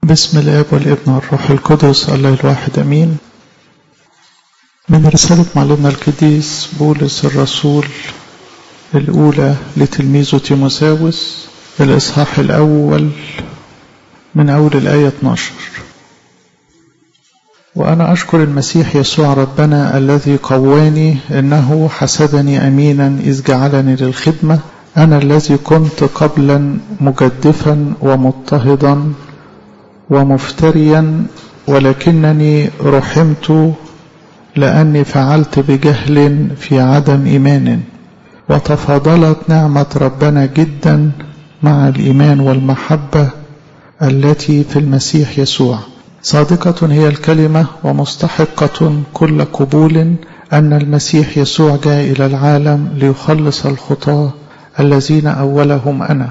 بسم الاب والابن والروح القدس الله الواحد امين من رسالة معلمنا القديس بولس الرسول الأولى لتلميذه تيموساوس الإصحاح الأول من أول الآية 12 وأنا أشكر المسيح يسوع ربنا الذي قواني إنه حسبني أمينا إذ جعلني للخدمة أنا الذي كنت قبلا مجدفا ومضطهدا ومفتريا ولكنني رحمت لأني فعلت بجهل في عدم إيمان وتفاضلت نعمة ربنا جدا مع الإيمان والمحبة التي في المسيح يسوع صادقة هي الكلمة ومستحقة كل قبول أن المسيح يسوع جاء إلى العالم ليخلص الخطاة الذين أولهم أنا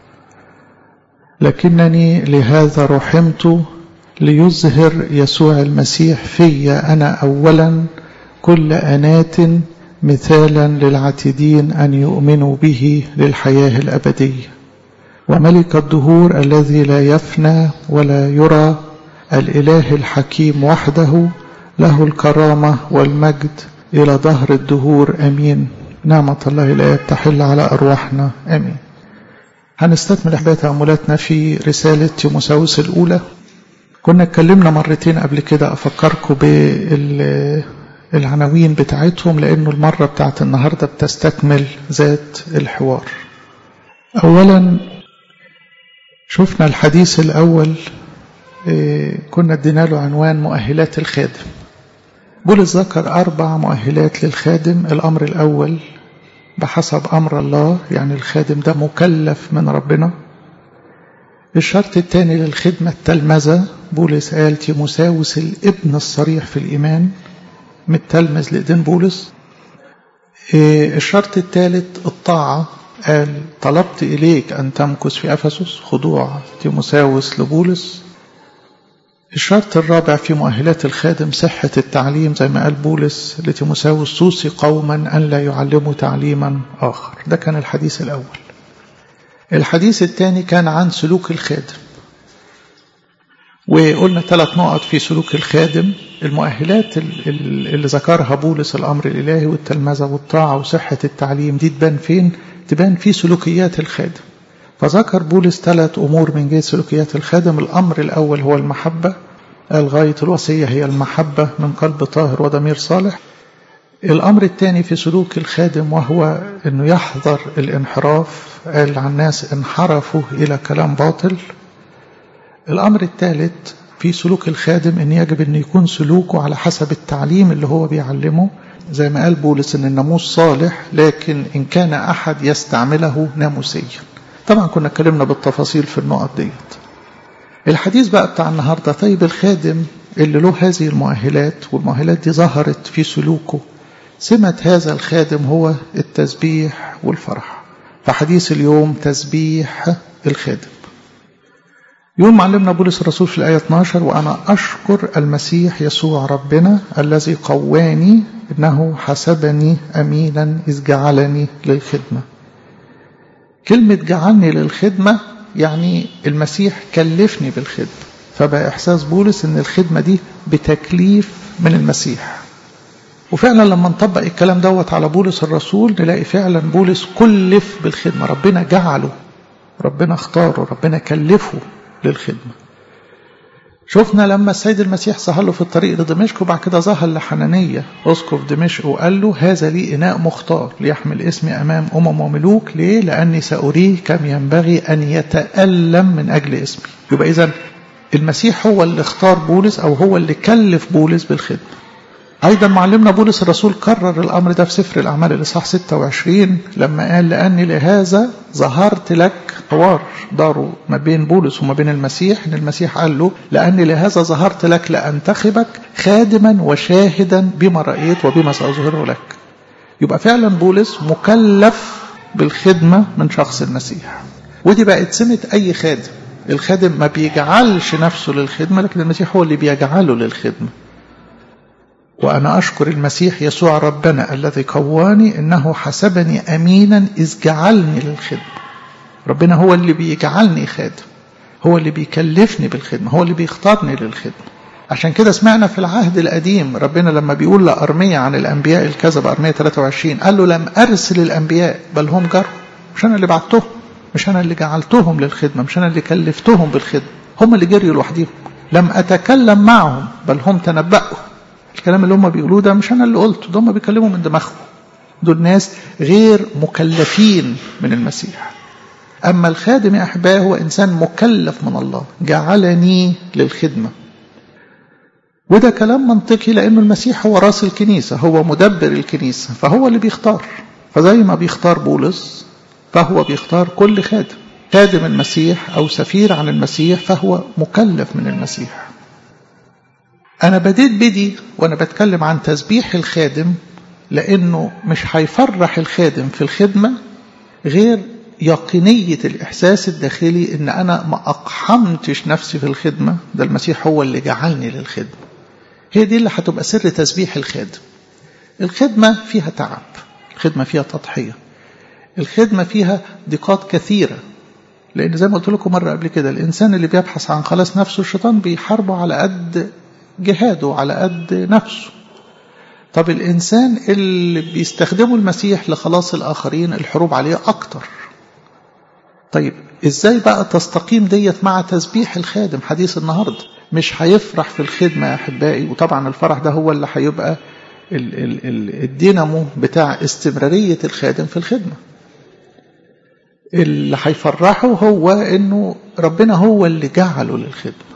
لكنني لهذا رحمت ليظهر يسوع المسيح في أنا أولا كل أنات مثالا للعتيدين أن يؤمنوا به للحياة الأبدية وملك الدهور الذي لا يفنى ولا يرى الإله الحكيم وحده له الكرامة والمجد إلى ظهر الدهور أمين نعمة الله الآب تحل على أرواحنا أمين هنستكمل أحباب تأملاتنا في رسالة تيموساوس الأولى كنا اتكلمنا مرتين قبل كده أفكركم بالعناوين بتاعتهم لأنه المرة بتاعت النهاردة بتستكمل ذات الحوار أولا شفنا الحديث الأول كنا ادينا له عنوان مؤهلات الخادم بولس ذكر أربع مؤهلات للخادم الأمر الأول بحسب أمر الله يعني الخادم ده مكلف من ربنا الشرط الثاني للخدمة التلمذة بولس قال تيموساوس الابن الصريح في الإيمان متلمذ لإيدين بولس الشرط الثالث الطاعة قال طلبت إليك أن تمكث في أفسس خضوع تيموساوس لبولس الشرط الرابع في مؤهلات الخادم صحة التعليم زي ما قال بولس لتيموساوس توصي قوما أن لا يعلموا تعليما آخر ده كان الحديث الأول الحديث الثاني كان عن سلوك الخادم وقلنا ثلاث نقط في سلوك الخادم المؤهلات اللي ذكرها بولس الأمر الإلهي والتلمذة والطاعة وصحة التعليم دي تبان فين؟ تبان في سلوكيات الخادم فذكر بولس ثلاث أمور من جهة سلوكيات الخادم الأمر الأول هو المحبة الغاية الوصية هي المحبة من قلب طاهر وضمير صالح الأمر الثاني في سلوك الخادم وهو أنه يحذر الانحراف قال عن الناس انحرفوا إلى كلام باطل الأمر الثالث في سلوك الخادم أن يجب أن يكون سلوكه على حسب التعليم اللي هو بيعلمه زي ما قال بولس أن الناموس صالح لكن إن كان أحد يستعمله ناموسيا طبعا كنا اتكلمنا بالتفاصيل في النقط ديت الحديث بقى بتاع النهاردة طيب الخادم اللي له هذه المؤهلات والمؤهلات دي ظهرت في سلوكه سمة هذا الخادم هو التسبيح والفرح فحديث اليوم تسبيح الخادم يوم معلمنا بولس الرسول في الآية 12 وأنا أشكر المسيح يسوع ربنا الذي قواني إنه حسبني أمينا إذ جعلني للخدمة كلمة جعلني للخدمة يعني المسيح كلفني بالخدمة فبقى إحساس بولس إن الخدمة دي بتكليف من المسيح وفعلا لما نطبق الكلام دوت على بولس الرسول نلاقي فعلا بولس كلف بالخدمة ربنا جعله ربنا اختاره ربنا كلفه للخدمة شفنا لما السيد المسيح ظهر له في الطريق لدمشق وبعد كده ظهر لحنانية اسقف دمشق وقال له هذا لي إناء مختار ليحمل اسمي أمام أمم وملوك ليه؟ لأني سأريه كم ينبغي أن يتألم من أجل اسمي يبقى إذا المسيح هو اللي اختار بولس أو هو اللي كلف بولس بالخدمة أيضا معلمنا بولس الرسول كرر الأمر ده في سفر الأعمال الإصحاح 26 لما قال لأني لهذا ظهرت لك حوار داروا ما بين بولس وما بين المسيح إن المسيح قال له لأني لهذا ظهرت لك لأنتخبك خادما وشاهدا بما رأيت وبما سأظهره لك يبقى فعلا بولس مكلف بالخدمة من شخص المسيح ودي بقت سمة أي خادم الخادم ما بيجعلش نفسه للخدمة لكن المسيح هو اللي بيجعله للخدمة وأنا أشكر المسيح يسوع ربنا الذي قواني إنه حسبني أمينا إذ جعلني للخدمة ربنا هو اللي بيجعلني خادم هو اللي بيكلفني بالخدمة هو اللي بيختارني للخدمة عشان كده سمعنا في العهد القديم ربنا لما بيقول لأرمية عن الأنبياء الكذب أرمية 23 قال له لم أرسل الأنبياء بل هم جروا مش أنا اللي بعتهم مش أنا اللي جعلتهم للخدمة مش أنا اللي كلفتهم بالخدمة هم اللي جريوا لوحديهم لم أتكلم معهم بل هم تنبأوا الكلام اللي هم بيقولوه ده مش أنا اللي قلته ده هم بيكلموا من دماغهم دول ناس غير مكلفين من المسيح أما الخادم يا أحبائي هو إنسان مكلف من الله جعلني للخدمة وده كلام منطقي لأنه المسيح هو راس الكنيسة هو مدبر الكنيسة فهو اللي بيختار فزي ما بيختار بولس فهو بيختار كل خادم خادم المسيح أو سفير عن المسيح فهو مكلف من المسيح أنا بديت بدي وأنا بتكلم عن تسبيح الخادم لأنه مش هيفرح الخادم في الخدمة غير يقينية الإحساس الداخلي إن أنا ما أقحمتش نفسي في الخدمة ده المسيح هو اللي جعلني للخدمة هي دي اللي هتبقى سر تسبيح الخادم الخدمة فيها تعب الخدمة فيها تضحية الخدمة فيها ضيقات كثيرة لأن زي ما قلت لكم مرة قبل كده الإنسان اللي بيبحث عن خلاص نفسه الشيطان بيحاربه على قد جهاده على قد نفسه طب الإنسان اللي بيستخدمه المسيح لخلاص الآخرين الحروب عليه أكتر طيب إزاي بقى تستقيم ديت مع تسبيح الخادم حديث النهاردة مش هيفرح في الخدمة يا أحبائي وطبعا الفرح ده هو اللي هيبقى الدينامو بتاع استمرارية الخادم في الخدمة اللي هيفرحه هو انه ربنا هو اللي جعله للخدمة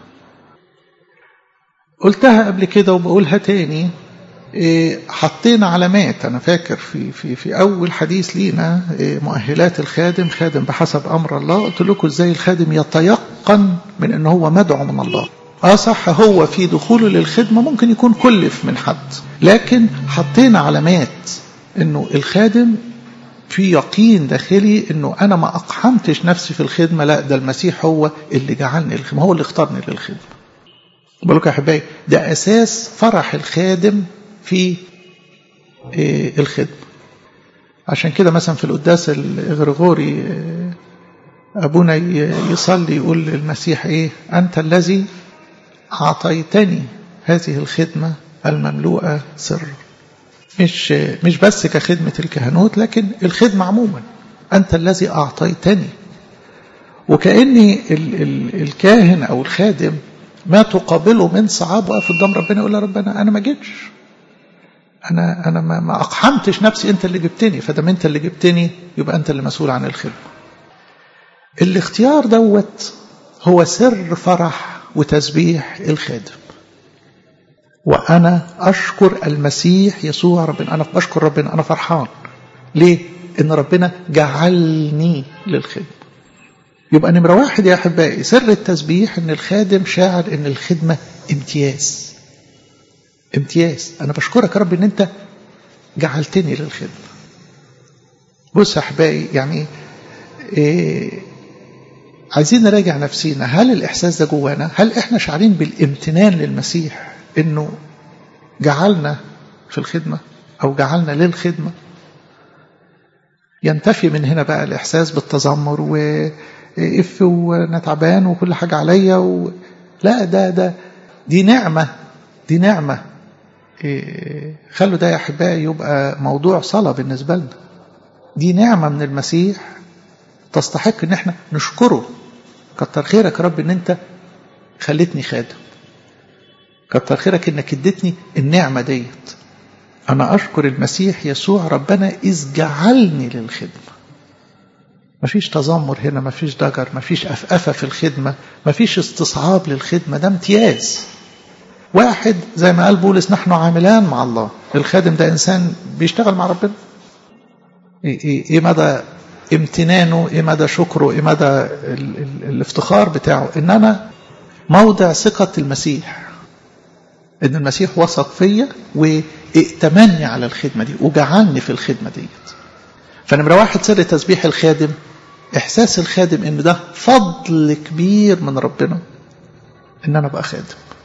قلتها قبل كده وبقولها تاني إيه حطينا علامات انا فاكر في في في اول حديث لينا إيه مؤهلات الخادم خادم بحسب امر الله قلت لكم ازاي الخادم يتيقن من ان هو مدعو من الله اه صح هو في دخوله للخدمه ممكن يكون كلف من حد لكن حطينا علامات انه الخادم في يقين داخلي انه انا ما اقحمتش نفسي في الخدمه لا ده المسيح هو اللي جعلني الخدمه هو اللي اختارني للخدمه بالك يا احبائي ده اساس فرح الخادم في إيه الخدمه عشان كده مثلا في القداس الغريغوري ابونا يصلي يقول للمسيح ايه انت الذي اعطيتني هذه الخدمه المملوءه سرا مش مش بس كخدمة الكهنوت لكن الخدمة عموما أنت الذي أعطيتني وكأني ال ال الكاهن أو الخادم ما تقابله من صعاب واقف قدام ربنا يقول يا ربنا أنا ما جيتش أنا أنا ما, ما أقحمتش نفسي أنت اللي جبتني فدام أنت اللي جبتني يبقى أنت اللي مسؤول عن الخدمة. الاختيار دوت هو سر فرح وتسبيح الخادم. وأنا أشكر المسيح يسوع ربنا أنا بشكر ربنا أنا فرحان ليه؟ إن ربنا جعلني للخدمة يبقى نمرة واحد يا أحبائي سر التسبيح إن الخادم شاعر إن الخدمة امتياز امتياز أنا بشكرك يا رب إن أنت جعلتني للخدمة بص يا أحبائي يعني إيه عايزين نراجع نفسينا هل الإحساس ده جوانا هل إحنا شعرين بالامتنان للمسيح انه جعلنا في الخدمة او جعلنا للخدمة ينتفي من هنا بقى الاحساس بالتذمر واف وانا تعبان وكل حاجة عليا و... لا ده ده دي نعمة دي نعمة إيه خلوا ده يا احبائي يبقى موضوع صلاة بالنسبة لنا دي نعمة من المسيح تستحق ان احنا نشكره كتر خيرك يا رب ان انت خلتني خادم كتر خيرك انك اديتني النعمه ديت انا اشكر المسيح يسوع ربنا اذ جعلني للخدمه مفيش تذمر هنا مفيش ضجر مفيش أفأفة في الخدمة مفيش استصعاب للخدمة ده امتياز واحد زي ما قال بولس نحن عاملان مع الله الخادم ده إنسان بيشتغل مع ربنا إيه, إيه, إيه مدى امتنانه إيه مدى شكره إيه مدى ال ال الافتخار بتاعه إن أنا موضع ثقة المسيح ان المسيح وثق فيا وائتمني على الخدمه دي وجعلني في الخدمه ديت فنمره واحد سر تسبيح الخادم احساس الخادم ان ده فضل كبير من ربنا ان انا ابقى خادم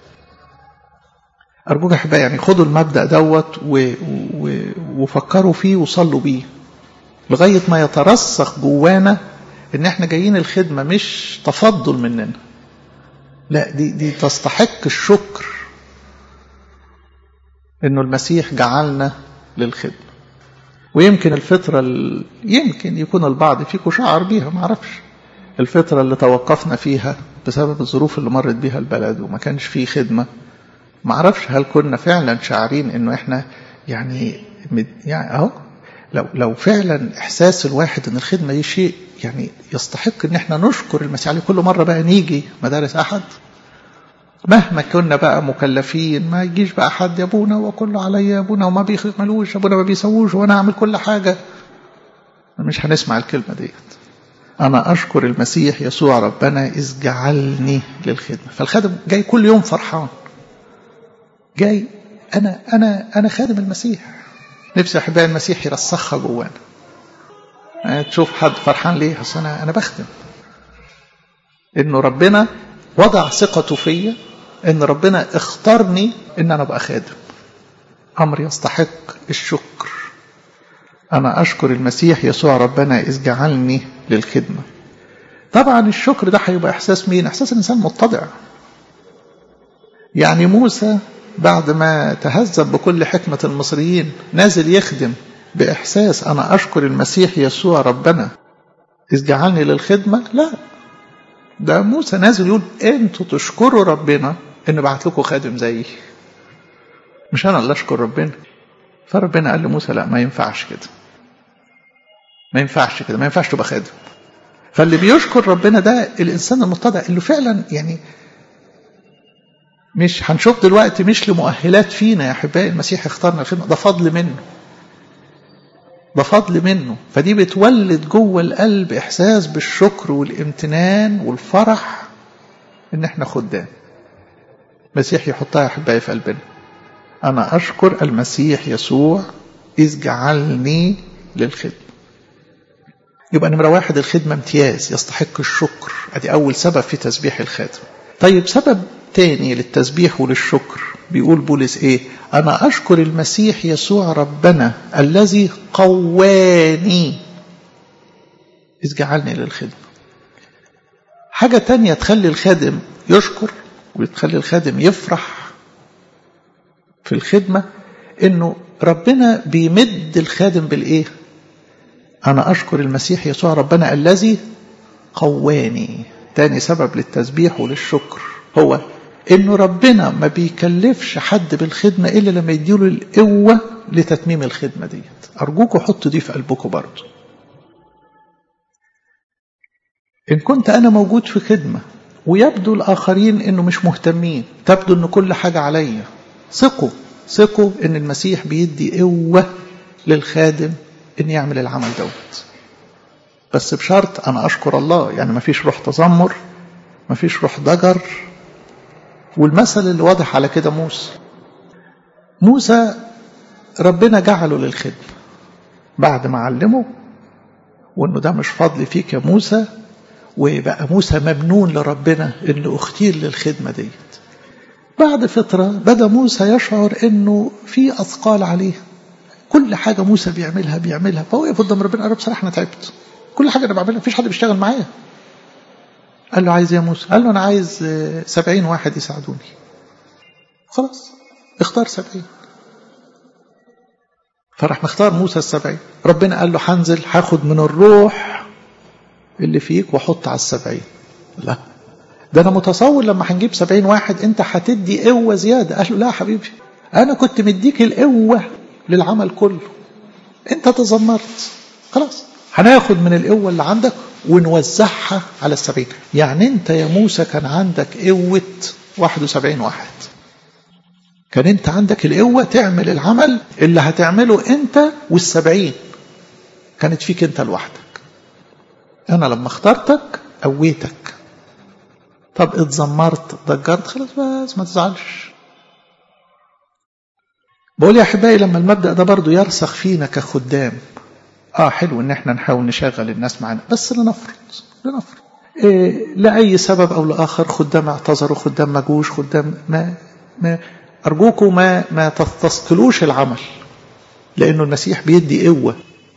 ارجوك احبائي يعني خدوا المبدا دوت و... و... وفكروا فيه وصلوا بيه لغايه ما يترسخ جوانا ان احنا جايين الخدمه مش تفضل مننا لا دي دي تستحق الشكر انه المسيح جعلنا للخدمه ويمكن الفترة ال... يمكن يكون البعض فيكم شعر بيها ما اعرفش الفترة اللي توقفنا فيها بسبب الظروف اللي مرت بيها البلد وما كانش فيه خدمة ما اعرفش هل كنا فعلا شاعرين انه احنا يعني يعني اهو لو لو فعلا احساس الواحد ان الخدمه دي شيء يعني يستحق ان احنا نشكر المسيح عليه كل مره بقى نيجي مدارس احد مهما كنا بقى مكلفين ما يجيش بقى حد يا ابونا وكله عليا يا ابونا وما بيعملوش ابونا ما بيسووش وانا اعمل كل حاجه مش هنسمع الكلمه ديت انا اشكر المسيح يسوع ربنا اذ جعلني للخدمه فالخادم جاي كل يوم فرحان جاي انا انا انا خادم المسيح نفسي احبائي المسيح يرسخها جوانا يعني تشوف حد فرحان ليه اصل انا انا بخدم انه ربنا وضع ثقته فيا ان ربنا اختارني ان انا ابقى خادم امر يستحق الشكر انا اشكر المسيح يسوع ربنا اذ جعلني للخدمه طبعا الشكر ده هيبقى احساس مين احساس الانسان متضع يعني موسى بعد ما تهذب بكل حكمة المصريين نازل يخدم بإحساس أنا أشكر المسيح يسوع ربنا إذ جعلني للخدمة لا ده موسى نازل يقول أنتوا تشكروا ربنا إن بعت لكم خادم زيي مش أنا اللي أشكر ربنا فربنا قال لموسى لا ما ينفعش كده ما ينفعش كده ما ينفعش تبقى خادم فاللي بيشكر ربنا ده الإنسان المتضع اللي فعلا يعني مش هنشوف دلوقتي مش لمؤهلات فينا يا احبائي المسيح اختارنا الخدمه ده فضل منه ده فضل منه فدي بتولد جوه القلب احساس بالشكر والامتنان والفرح ان احنا خدام المسيح يحطها يا احبائي في قلبنا انا اشكر المسيح يسوع اذ جعلني للخدمه يبقى نمره واحد الخدمه امتياز يستحق الشكر ادي اول سبب في تسبيح الخادم طيب سبب تاني للتسبيح وللشكر بيقول بولس ايه انا اشكر المسيح يسوع ربنا الذي قواني اذ جعلني للخدمه حاجه تانية تخلي الخادم يشكر وتخلي الخادم يفرح في الخدمه انه ربنا بيمد الخادم بالايه انا اشكر المسيح يسوع ربنا الذي قواني تاني سبب للتسبيح وللشكر هو انه ربنا ما بيكلفش حد بالخدمة الا لما يديله القوة لتتميم الخدمة ديت ارجوكوا حطوا دي في قلبكم برضو ان كنت انا موجود في خدمة ويبدو الاخرين انه مش مهتمين تبدو ان كل حاجة عليا ثقوا ثقوا ان المسيح بيدي قوة للخادم ان يعمل العمل دوت بس بشرط انا اشكر الله يعني ما فيش روح تذمر ما فيش روح ضجر والمثل اللي واضح على كده موسى موسى ربنا جعله للخدمة بعد ما علمه وانه ده مش فضل فيك يا موسى وبقى موسى ممنون لربنا انه اختير للخدمة ديت بعد فترة بدأ موسى يشعر انه في اثقال عليه كل حاجة موسى بيعملها بيعملها فهو يقف قدام ربنا قال بصراحة انا تعبت كل حاجة انا بعملها مفيش حد بيشتغل معايا قال له عايز يا موسى قال له أنا عايز سبعين واحد يساعدوني خلاص اختار سبعين فراح مختار موسى السبعين ربنا قال له هنزل هاخد من الروح اللي فيك واحط على السبعين لا ده انا متصور لما هنجيب سبعين واحد انت هتدي قوة زيادة قال له لا حبيبي انا كنت مديك القوة للعمل كله انت تذمرت خلاص هناخد من القوة اللي عندك ونوزعها على السبعين يعني انت يا موسى كان عندك قوة 71 واحد كان انت عندك القوة تعمل العمل اللي هتعمله انت والسبعين كانت فيك انت لوحدك انا لما اخترتك قويتك طب اتذمرت ضجرت خلاص بس ما تزعلش بقول يا احبائي لما المبدا ده برضو يرسخ فينا كخدام اه حلو ان احنا نحاول نشغل الناس معانا بس لنفرض لنفرض إيه لاي سبب او لاخر خدام اعتذروا خدام ما جوش خدام ما ما ارجوكم ما ما تستثقلوش العمل لانه المسيح بيدي قوه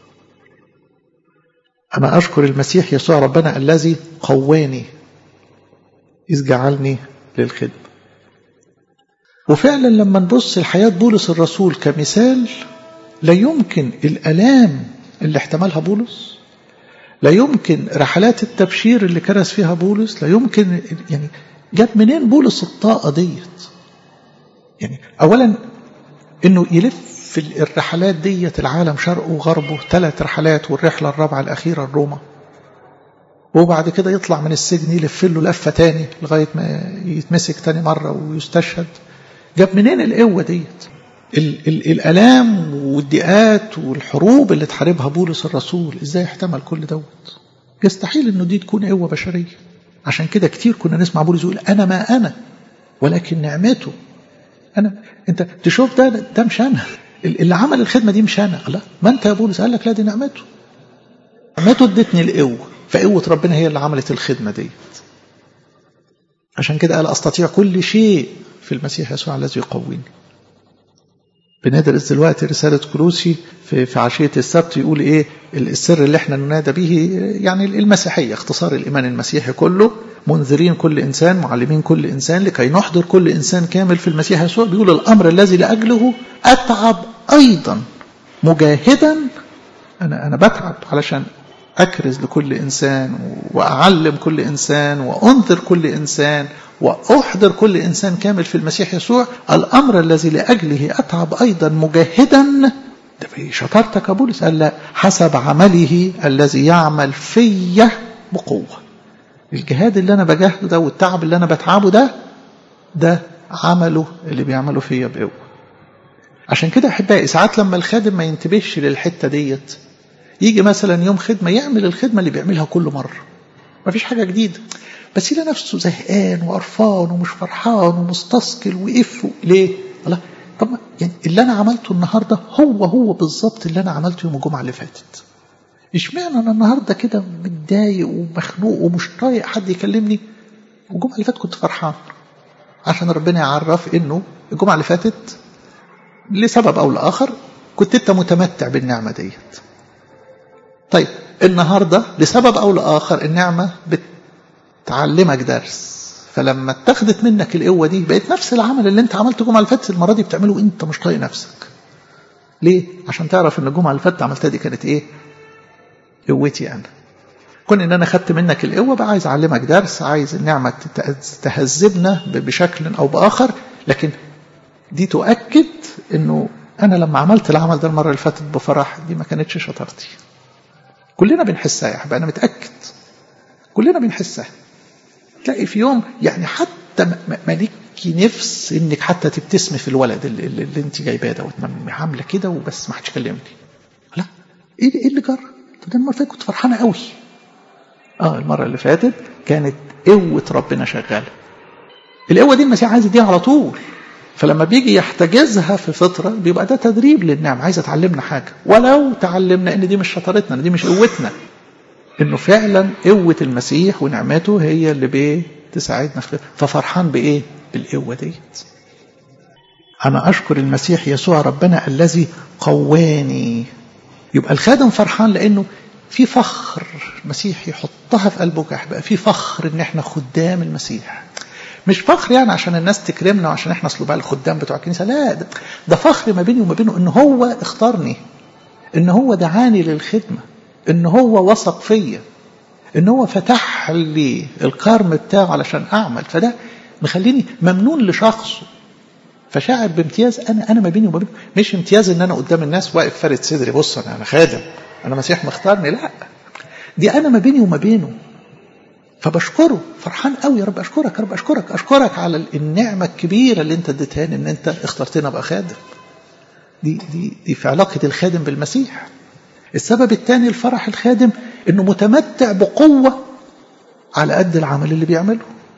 انا اشكر المسيح يسوع ربنا الذي قواني اذ جعلني للخدمة وفعلا لما نبص لحياة بولس الرسول كمثال لا يمكن الألام اللي احتملها بولس لا يمكن رحلات التبشير اللي كرس فيها بولس لا يمكن يعني جاب منين بولس الطاقة ديت يعني أولا إنه يلف الرحلات ديت العالم شرقه وغربه ثلاث رحلات والرحلة الرابعة الأخيرة الروما وبعد كده يطلع من السجن يلف له لفة تاني لغاية ما يتمسك تاني مرة ويستشهد جاب منين القوة ديت ال ال الألام والضيقات والحروب اللي تحاربها بولس الرسول ازاي احتمل كل دوت يستحيل انه دي تكون قوة بشرية عشان كده كتير كنا نسمع بولس يقول انا ما انا ولكن نعمته انا انت تشوف ده ده مش انا اللي عمل الخدمة دي مش انا لا ما انت يا بولس قال لك لا دي نعمته نعمته ادتني القوة فقوة ربنا هي اللي عملت الخدمة ديت عشان كده قال استطيع كل شيء في المسيح يسوع الذي يقويني بندرس دلوقتي رسالة كروسي في, في عشية السبت يقول إيه السر اللي احنا ننادى به يعني المسيحية اختصار الإيمان المسيحي كله منذرين كل إنسان معلمين كل إنسان لكي نحضر كل إنسان كامل في المسيح يسوع بيقول الأمر الذي لأجله أتعب أيضا مجاهدا أنا أنا بتعب علشان أكرز لكل إنسان وأعلم كل إنسان وأنذر كل إنسان وأحضر كل إنسان كامل في المسيح يسوع الأمر الذي لأجله أتعب أيضا مجاهدا ده في شطارتك يا بولس قال لا حسب عمله الذي يعمل في بقوة الجهاد اللي أنا بجاهده ده والتعب اللي أنا بتعبه ده ده عمله اللي بيعمله فيا بقوة عشان كده أحبائي ساعات لما الخادم ما ينتبهش للحتة ديت يجي مثلا يوم خدمة يعمل الخدمة اللي بيعملها كل مرة ما فيش حاجة جديدة بس يلاقي نفسه زهقان وقرفان ومش فرحان ومستثقل وقف ليه؟ الله طب يعني اللي انا عملته النهارده هو هو بالظبط اللي انا عملته يوم الجمعه اللي فاتت. اشمعنى انا النهارده كده متضايق ومخنوق ومش طايق حد يكلمني والجمعه اللي فاتت كنت فرحان عشان ربنا يعرف انه الجمعه اللي فاتت لسبب او لاخر كنت انت متمتع بالنعمه ديت. طيب النهارده لسبب او لاخر النعمه بتعلمك درس فلما اتخذت منك القوه دي بقيت نفس العمل اللي انت عملته الجمعه اللي فاتت المره دي بتعمله انت مش طايق نفسك ليه عشان تعرف ان الجمعه اللي فاتت عملتها دي كانت ايه قوتي انا كون ان انا خدت منك القوه بقى عايز اعلمك درس عايز النعمه تهذبنا بشكل او باخر لكن دي تؤكد انه انا لما عملت العمل ده المره اللي فاتت بفرح دي ما كانتش شطارتي كلنا بنحسها يا حبايبي انا متاكد كلنا بنحسها تلاقي في يوم يعني حتى مالكي نفس انك حتى تبتسمي في الولد اللي, اللي انت جايباه دوت عامله كده وبس ما حدش كلمني لا ايه ايه اللي جرى؟ ده المره اللي فاتت كنت فرحانه قوي اه المره اللي فاتت كانت قوه ربنا شغاله القوه دي المسيح عايز يديها على طول فلما بيجي يحتجزها في فتره بيبقى ده تدريب للنعم عايز تعلمنا حاجه ولو تعلمنا ان دي مش شطارتنا ان دي مش قوتنا انه فعلا قوه المسيح ونعمته هي اللي بايه تساعدنا في ففرحان بايه بالقوه ديت انا اشكر المسيح يسوع ربنا الذي قواني يبقى الخادم فرحان لانه في فخر المسيح يحطها في قلبه يبقى في فخر ان احنا خدام المسيح مش فخر يعني عشان الناس تكرمنا وعشان احنا اصل بقى الخدام بتوع الكنيسه لا ده, ده فخر ما بيني وما بينه ان هو اختارني ان هو دعاني للخدمه ان هو وثق فيا ان هو فتح لي الكرم بتاعه علشان اعمل فده مخليني ممنون لشخصه فشاعر بامتياز انا انا ما بيني وما بينه مش امتياز ان انا قدام الناس واقف فارد صدري بص انا انا خادم انا مسيح مختارني لا دي انا ما بيني وما بينه فبشكره فرحان قوي يا رب اشكرك يا رب اشكرك اشكرك على النعمه الكبيره اللي انت اديتهاني ان انت اخترتني ابقى خادم دي دي دي في علاقه الخادم بالمسيح السبب الثاني الفرح الخادم انه متمتع بقوه على قد العمل اللي بيعمله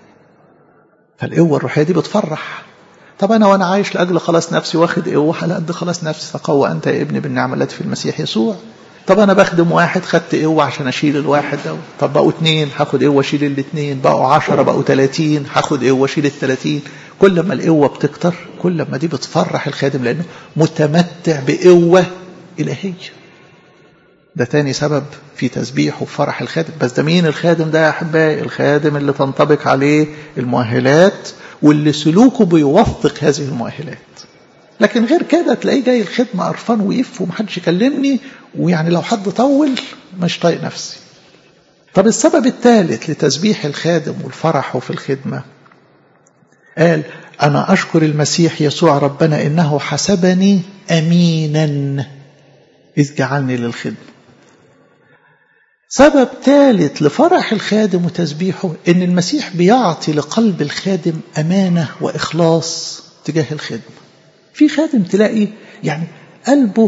فالقوه الروحيه دي بتفرح طب انا وانا عايش لاجل خلاص نفسي واخد قوه على قد خلاص نفسي تقوى انت يا ابني بالنعمه التي في المسيح يسوع طب انا بخدم واحد خدت قوه عشان اشيل الواحد ده طب بقوا اتنين هاخد قوه اشيل الاتنين بقوا عشرة بقوا تلاتين هاخد قوه اشيل التلاتين كل ما القوه بتكتر كل ما دي بتفرح الخادم لانه متمتع بقوه الهيه ده تاني سبب في تسبيح وفرح الخادم بس ده مين الخادم ده يا أحبائي الخادم اللي تنطبق عليه المؤهلات واللي سلوكه بيوثق هذه المؤهلات لكن غير كده تلاقيه جاي الخدمة قرفان ويف ومحدش يكلمني ويعني لو حد طول مش طايق نفسي طب السبب الثالث لتسبيح الخادم والفرح في الخدمة قال أنا أشكر المسيح يسوع ربنا إنه حسبني أمينا إذ جعلني للخدمة سبب ثالث لفرح الخادم وتسبيحه إن المسيح بيعطي لقلب الخادم أمانة وإخلاص تجاه الخدمة في خادم تلاقي يعني قلبه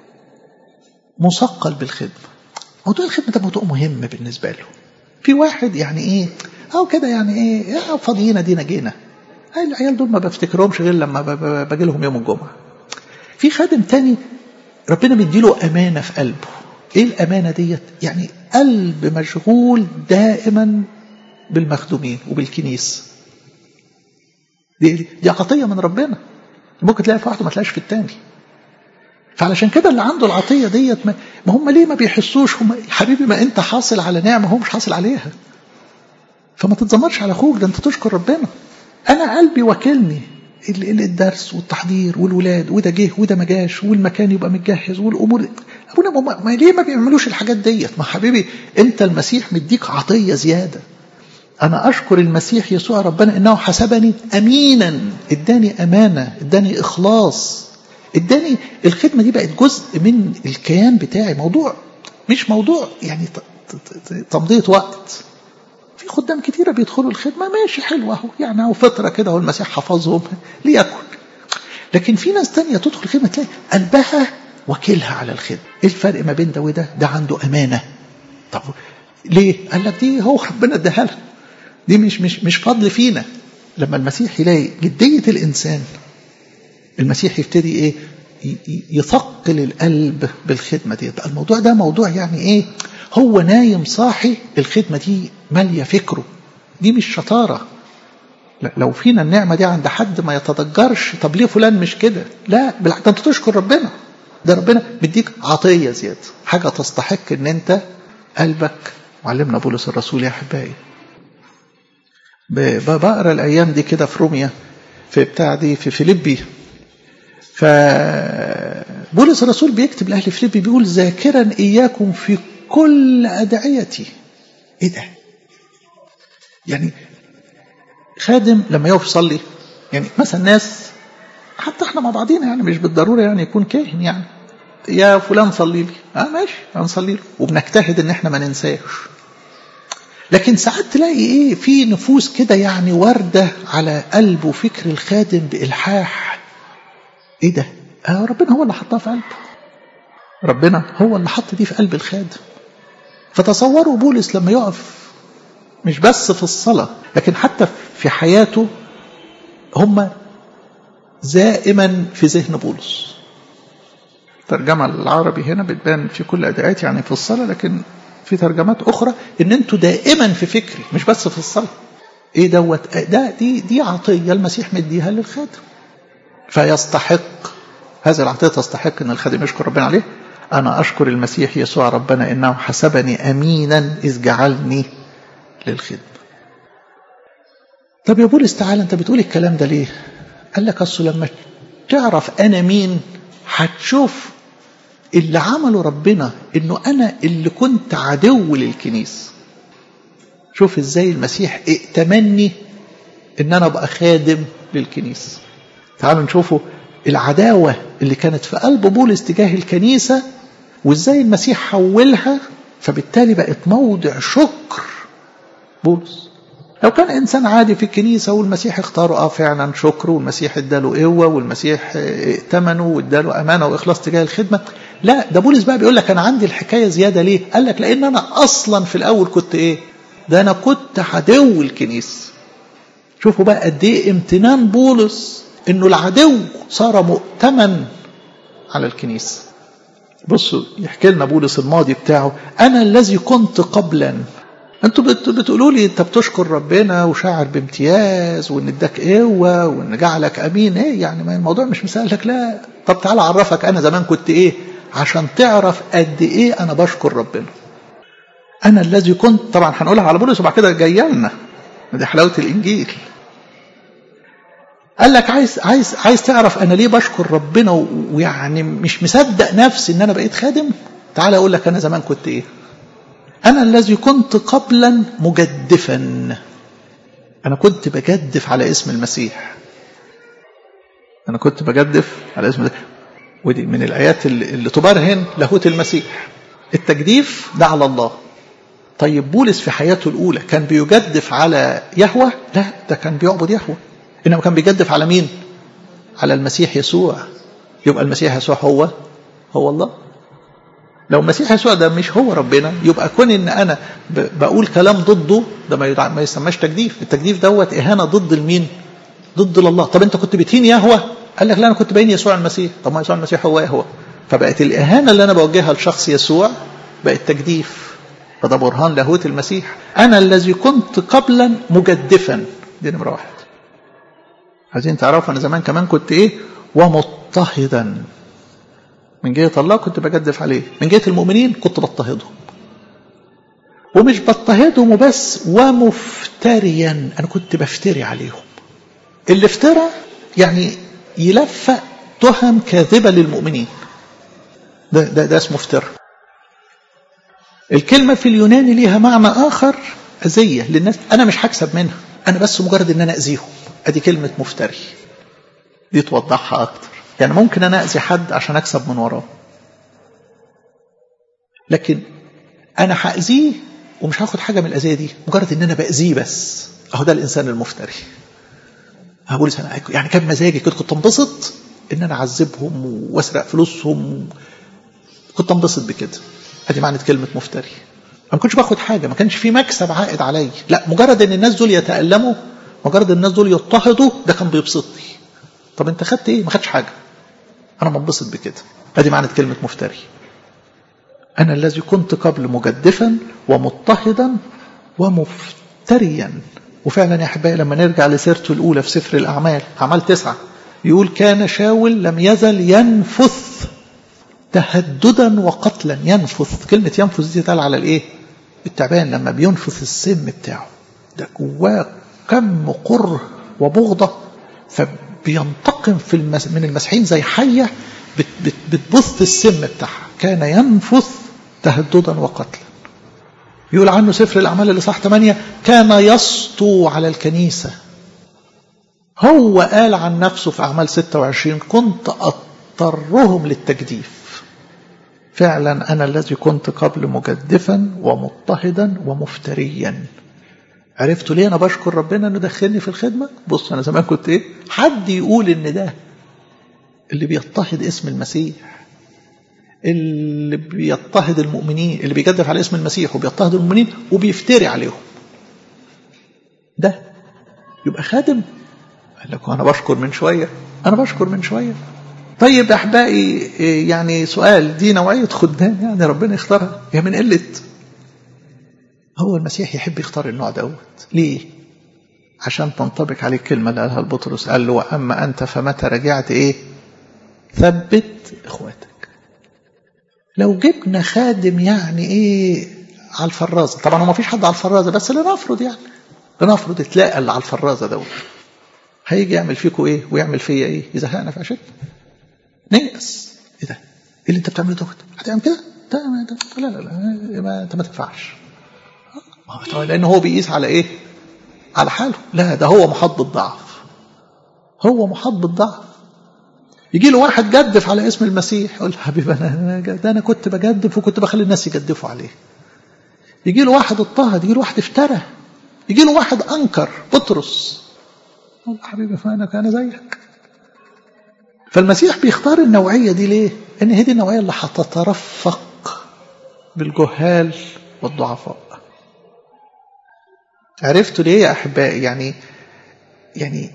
مثقل بالخدمة موضوع الخدمة ده موضوع مهم بالنسبة له في واحد يعني ايه او كده يعني ايه فاضيين دينا جينا العيال دول ما بفتكرهمش غير لما باجي لهم يوم الجمعة في خادم تاني ربنا مديله أمانة في قلبه ايه الأمانة ديت يعني قلب مشغول دائما بالمخدومين وبالكنيس دي, دي عطية من ربنا ممكن تلاقي في واحد ما تلاقيش في التاني فعلشان كده اللي عنده العطيه ديت ما هم ليه ما بيحسوش هم حبيبي ما انت حاصل على نعمه هو مش حاصل عليها فما تتذمرش على اخوك ده انت تشكر ربنا انا قلبي وكلني الدرس والتحضير والولاد وده جه وده ما جاش والمكان يبقى متجهز والامور ابونا ما ليه ما بيعملوش الحاجات ديت ما حبيبي انت المسيح مديك عطيه زياده أنا أشكر المسيح يسوع ربنا إنه حسبني أمينا إداني أمانة إداني إخلاص إداني الخدمة دي بقت جزء من الكيان بتاعي موضوع مش موضوع يعني تمضية وقت في خدام كتيرة بيدخلوا الخدمة ماشي حلوة اهو يعني أهو فترة كده والمسيح حفظهم ليكن لكن في ناس تانية تدخل الخدمة تلاقي قلبها وكيلها على الخدمة إيه الفرق ما بين ده وده ده عنده أمانة طب ليه قال لك دي هو ربنا اداها لها دي مش مش مش فضل فينا لما المسيح يلاقي جدية الإنسان المسيح يبتدي إيه يثقل القلب بالخدمة دي بقى الموضوع ده موضوع يعني إيه هو نايم صاحي الخدمة دي مالية فكره دي مش شطارة لو فينا النعمة دي عند حد ما يتضجرش طب ليه فلان مش كده لا بالعكس انت تشكر ربنا ده ربنا مديك عطية زيادة حاجة تستحق ان انت قلبك معلمنا بولس الرسول يا احبائي بقرا الايام دي كده في روميا في بتاع دي في فيليبي فبولس الرسول بيكتب لاهل فيليبي بيقول ذاكرا اياكم في كل ادعيتي ايه ده يعني خادم لما يقف يصلي يعني مثلا ناس حتى احنا مع بعضينا يعني مش بالضروره يعني يكون كاهن يعني يا فلان صلي لي اه ماشي هنصلي له وبنجتهد ان احنا ما ننساش لكن ساعات تلاقي ايه في نفوس كده يعني وارده على قلب وفكر الخادم بالحاح ايه ده آه ربنا هو اللي حطها في قلبه ربنا هو اللي حط دي في قلب الخادم فتصوروا بولس لما يقف مش بس في الصلاة لكن حتى في حياته هم دائما في ذهن بولس الترجمة العربي هنا بتبان في كل أداءات يعني في الصلاة لكن في ترجمات أخرى إن أنتوا دائما في فكري مش بس في الصلاة إيه دوت ده دي دي عطية المسيح مديها للخادم فيستحق هذه العطية تستحق أن الخادم يشكر ربنا عليه أنا أشكر المسيح يسوع ربنا إنه حسبني أمينا إذ جعلني للخدمة طب يا بولس تعالى أنت بتقول الكلام ده ليه قال لك أصل لما تعرف أنا مين هتشوف اللي عمله ربنا إنه أنا اللي كنت عدو للكنيسة شوف إزاي المسيح ائتمني إن أنا أبقى خادم للكنيسة تعالوا نشوفوا العداوة اللي كانت في قلب بولس تجاه الكنيسة وإزاي المسيح حولها فبالتالي بقت موضع شكر بولس لو كان انسان عادي في الكنيسه والمسيح اختاره اه فعلا شكر والمسيح اداله قوه والمسيح ائتمنه واداله امانه واخلاص تجاه الخدمه لا ده بولس بقى بيقول لك انا عندي الحكايه زياده ليه؟ قال لك لان انا اصلا في الاول كنت ايه؟ ده انا كنت عدو الكنيسه. شوفوا بقى قد ايه امتنان بولس انه العدو صار مؤتمن على الكنيسه. بصوا يحكي لنا بولس الماضي بتاعه انا الذي كنت قبلا انتوا بتقولوا لي انت بتشكر ربنا وشاعر بامتياز وان اداك قوه وان جعلك امين ايه يعني ما الموضوع مش مسألك لا طب تعالى اعرفك انا زمان كنت ايه عشان تعرف قد ايه انا بشكر ربنا انا الذي كنت طبعا هنقولها على بولس وبعد كده جايه لنا دي حلاوه الانجيل قال لك عايز عايز عايز تعرف انا ليه بشكر ربنا ويعني مش مصدق نفسي ان انا بقيت خادم تعال اقول لك انا زمان كنت ايه انا الذي كنت قبلا مجدفا انا كنت بجدف على اسم المسيح انا كنت بجدف على اسم المسيح ودي من الايات اللي, اللي تبرهن لاهوت المسيح التجديف ده على الله طيب بولس في حياته الاولى كان بيجدف على يهوه لا ده كان بيعبد يهوه انما كان بيجدف على مين على المسيح يسوع يبقى المسيح يسوع هو هو الله لو المسيح يسوع ده مش هو ربنا يبقى كون ان انا بقول كلام ضده ده ما ما يسماش تجديف التجديف دوت اهانه ضد المين ضد الله طب انت كنت بتهين يهوه قال لك لا انا كنت باين يسوع المسيح طب ما يسوع المسيح هو يهوه فبقت الاهانه اللي انا بوجهها لشخص يسوع بقت تجديف فده برهان لاهوت المسيح انا الذي كنت قبلا مجدفا دي نمره واحد عايزين تعرفوا انا زمان كمان كنت ايه ومضطهدا من جهه الله كنت بجدف عليه من جهه المؤمنين كنت بضطهدهم ومش بضطهدهم وبس ومفتريا انا كنت بفتري عليهم اللي افترى يعني يلفق تهم كاذبه للمؤمنين ده ده, ده اسمه افتراء الكلمه في اليوناني ليها معنى اخر اذيه للناس انا مش هكسب منها انا بس مجرد ان انا اذيهم ادي كلمه مفتري دي توضحها اكتر يعني ممكن انا اذي حد عشان اكسب من وراه لكن انا هاذيه ومش هاخد حاجه من الاذيه دي مجرد ان انا باذيه بس اهو ده الانسان المفتري هقول انا يعني كان مزاجي كده كنت انبسط ان انا اعذبهم واسرق فلوسهم كنت انبسط بكده ادي معنى كلمه مفتري ما كنتش باخد حاجه ما كانش في مكسب عائد عليا لا مجرد ان الناس دول يتالموا مجرد الناس دول يضطهدوا ده كان بيبسطني طب انت خدت ايه ما خدتش حاجه انا منبسط بكده ادي معنى كلمه مفتري انا الذي كنت قبل مجدفا ومضطهدا ومفتريا وفعلا يا احبائي لما نرجع لسيرته الاولى في سفر الاعمال اعمال تسعه يقول كان شاول لم يزل ينفث تهددا وقتلا ينفث كلمه ينفث دي تقال على الايه التعبان لما بينفث السم بتاعه ده جواه كم قره وبغضه فبينتقم في المس... من المسيحيين زي حيه بت... بت... بتبث السم بتاعها كان ينفث تهددا وقتلا يقول عنه سفر الأعمال اللي صح 8 كان يسطو على الكنيسة هو قال عن نفسه في أعمال 26 كنت أضطرهم للتجديف فعلا أنا الذي كنت قبل مجدفا ومضطهدا ومفتريا عرفتوا ليه أنا بشكر ربنا أنه دخلني في الخدمة بص أنا زمان كنت إيه حد يقول إن ده اللي بيضطهد اسم المسيح اللي بيضطهد المؤمنين اللي بيجدف على اسم المسيح وبيضطهد المؤمنين وبيفتري عليهم ده يبقى خادم قال لك انا بشكر من شويه انا بشكر من شويه طيب يا احبائي يعني سؤال دي نوعيه خدام يعني ربنا يختارها هي من قله هو المسيح يحب يختار النوع دوت ليه عشان تنطبق عليه الكلمه اللي قالها البطرس قال له واما انت فمتى رجعت ايه ثبت اخواتك لو جبنا خادم يعني ايه على الفرازه طبعا هو ما فيش حد على الفرازه بس لنفرض يعني لنفرض تلاقى اللي على الفرازه دوت هيجي يعمل فيكم ايه ويعمل فيا ايه يزهقنا في عشان نيأس ايه ده ايه اللي انت بتعمله دوت هتعمل كده ده لا لا لا ما انت ما تنفعش لان هو بيقيس على ايه على حاله لا ده هو محاط بالضعف هو محاط بالضعف يجي له واحد جدف على اسم المسيح يقول حبيبي انا ده انا كنت بجدف وكنت بخلي الناس يجدفوا عليه يجي له واحد اضطهد يجي له واحد افترى يجي له واحد انكر بطرس يقول حبيبي فانا انا زيك فالمسيح بيختار النوعيه دي ليه؟ ان هي دي النوعيه اللي هتترفق بالجهال والضعفاء عرفتوا ليه يا احبائي يعني يعني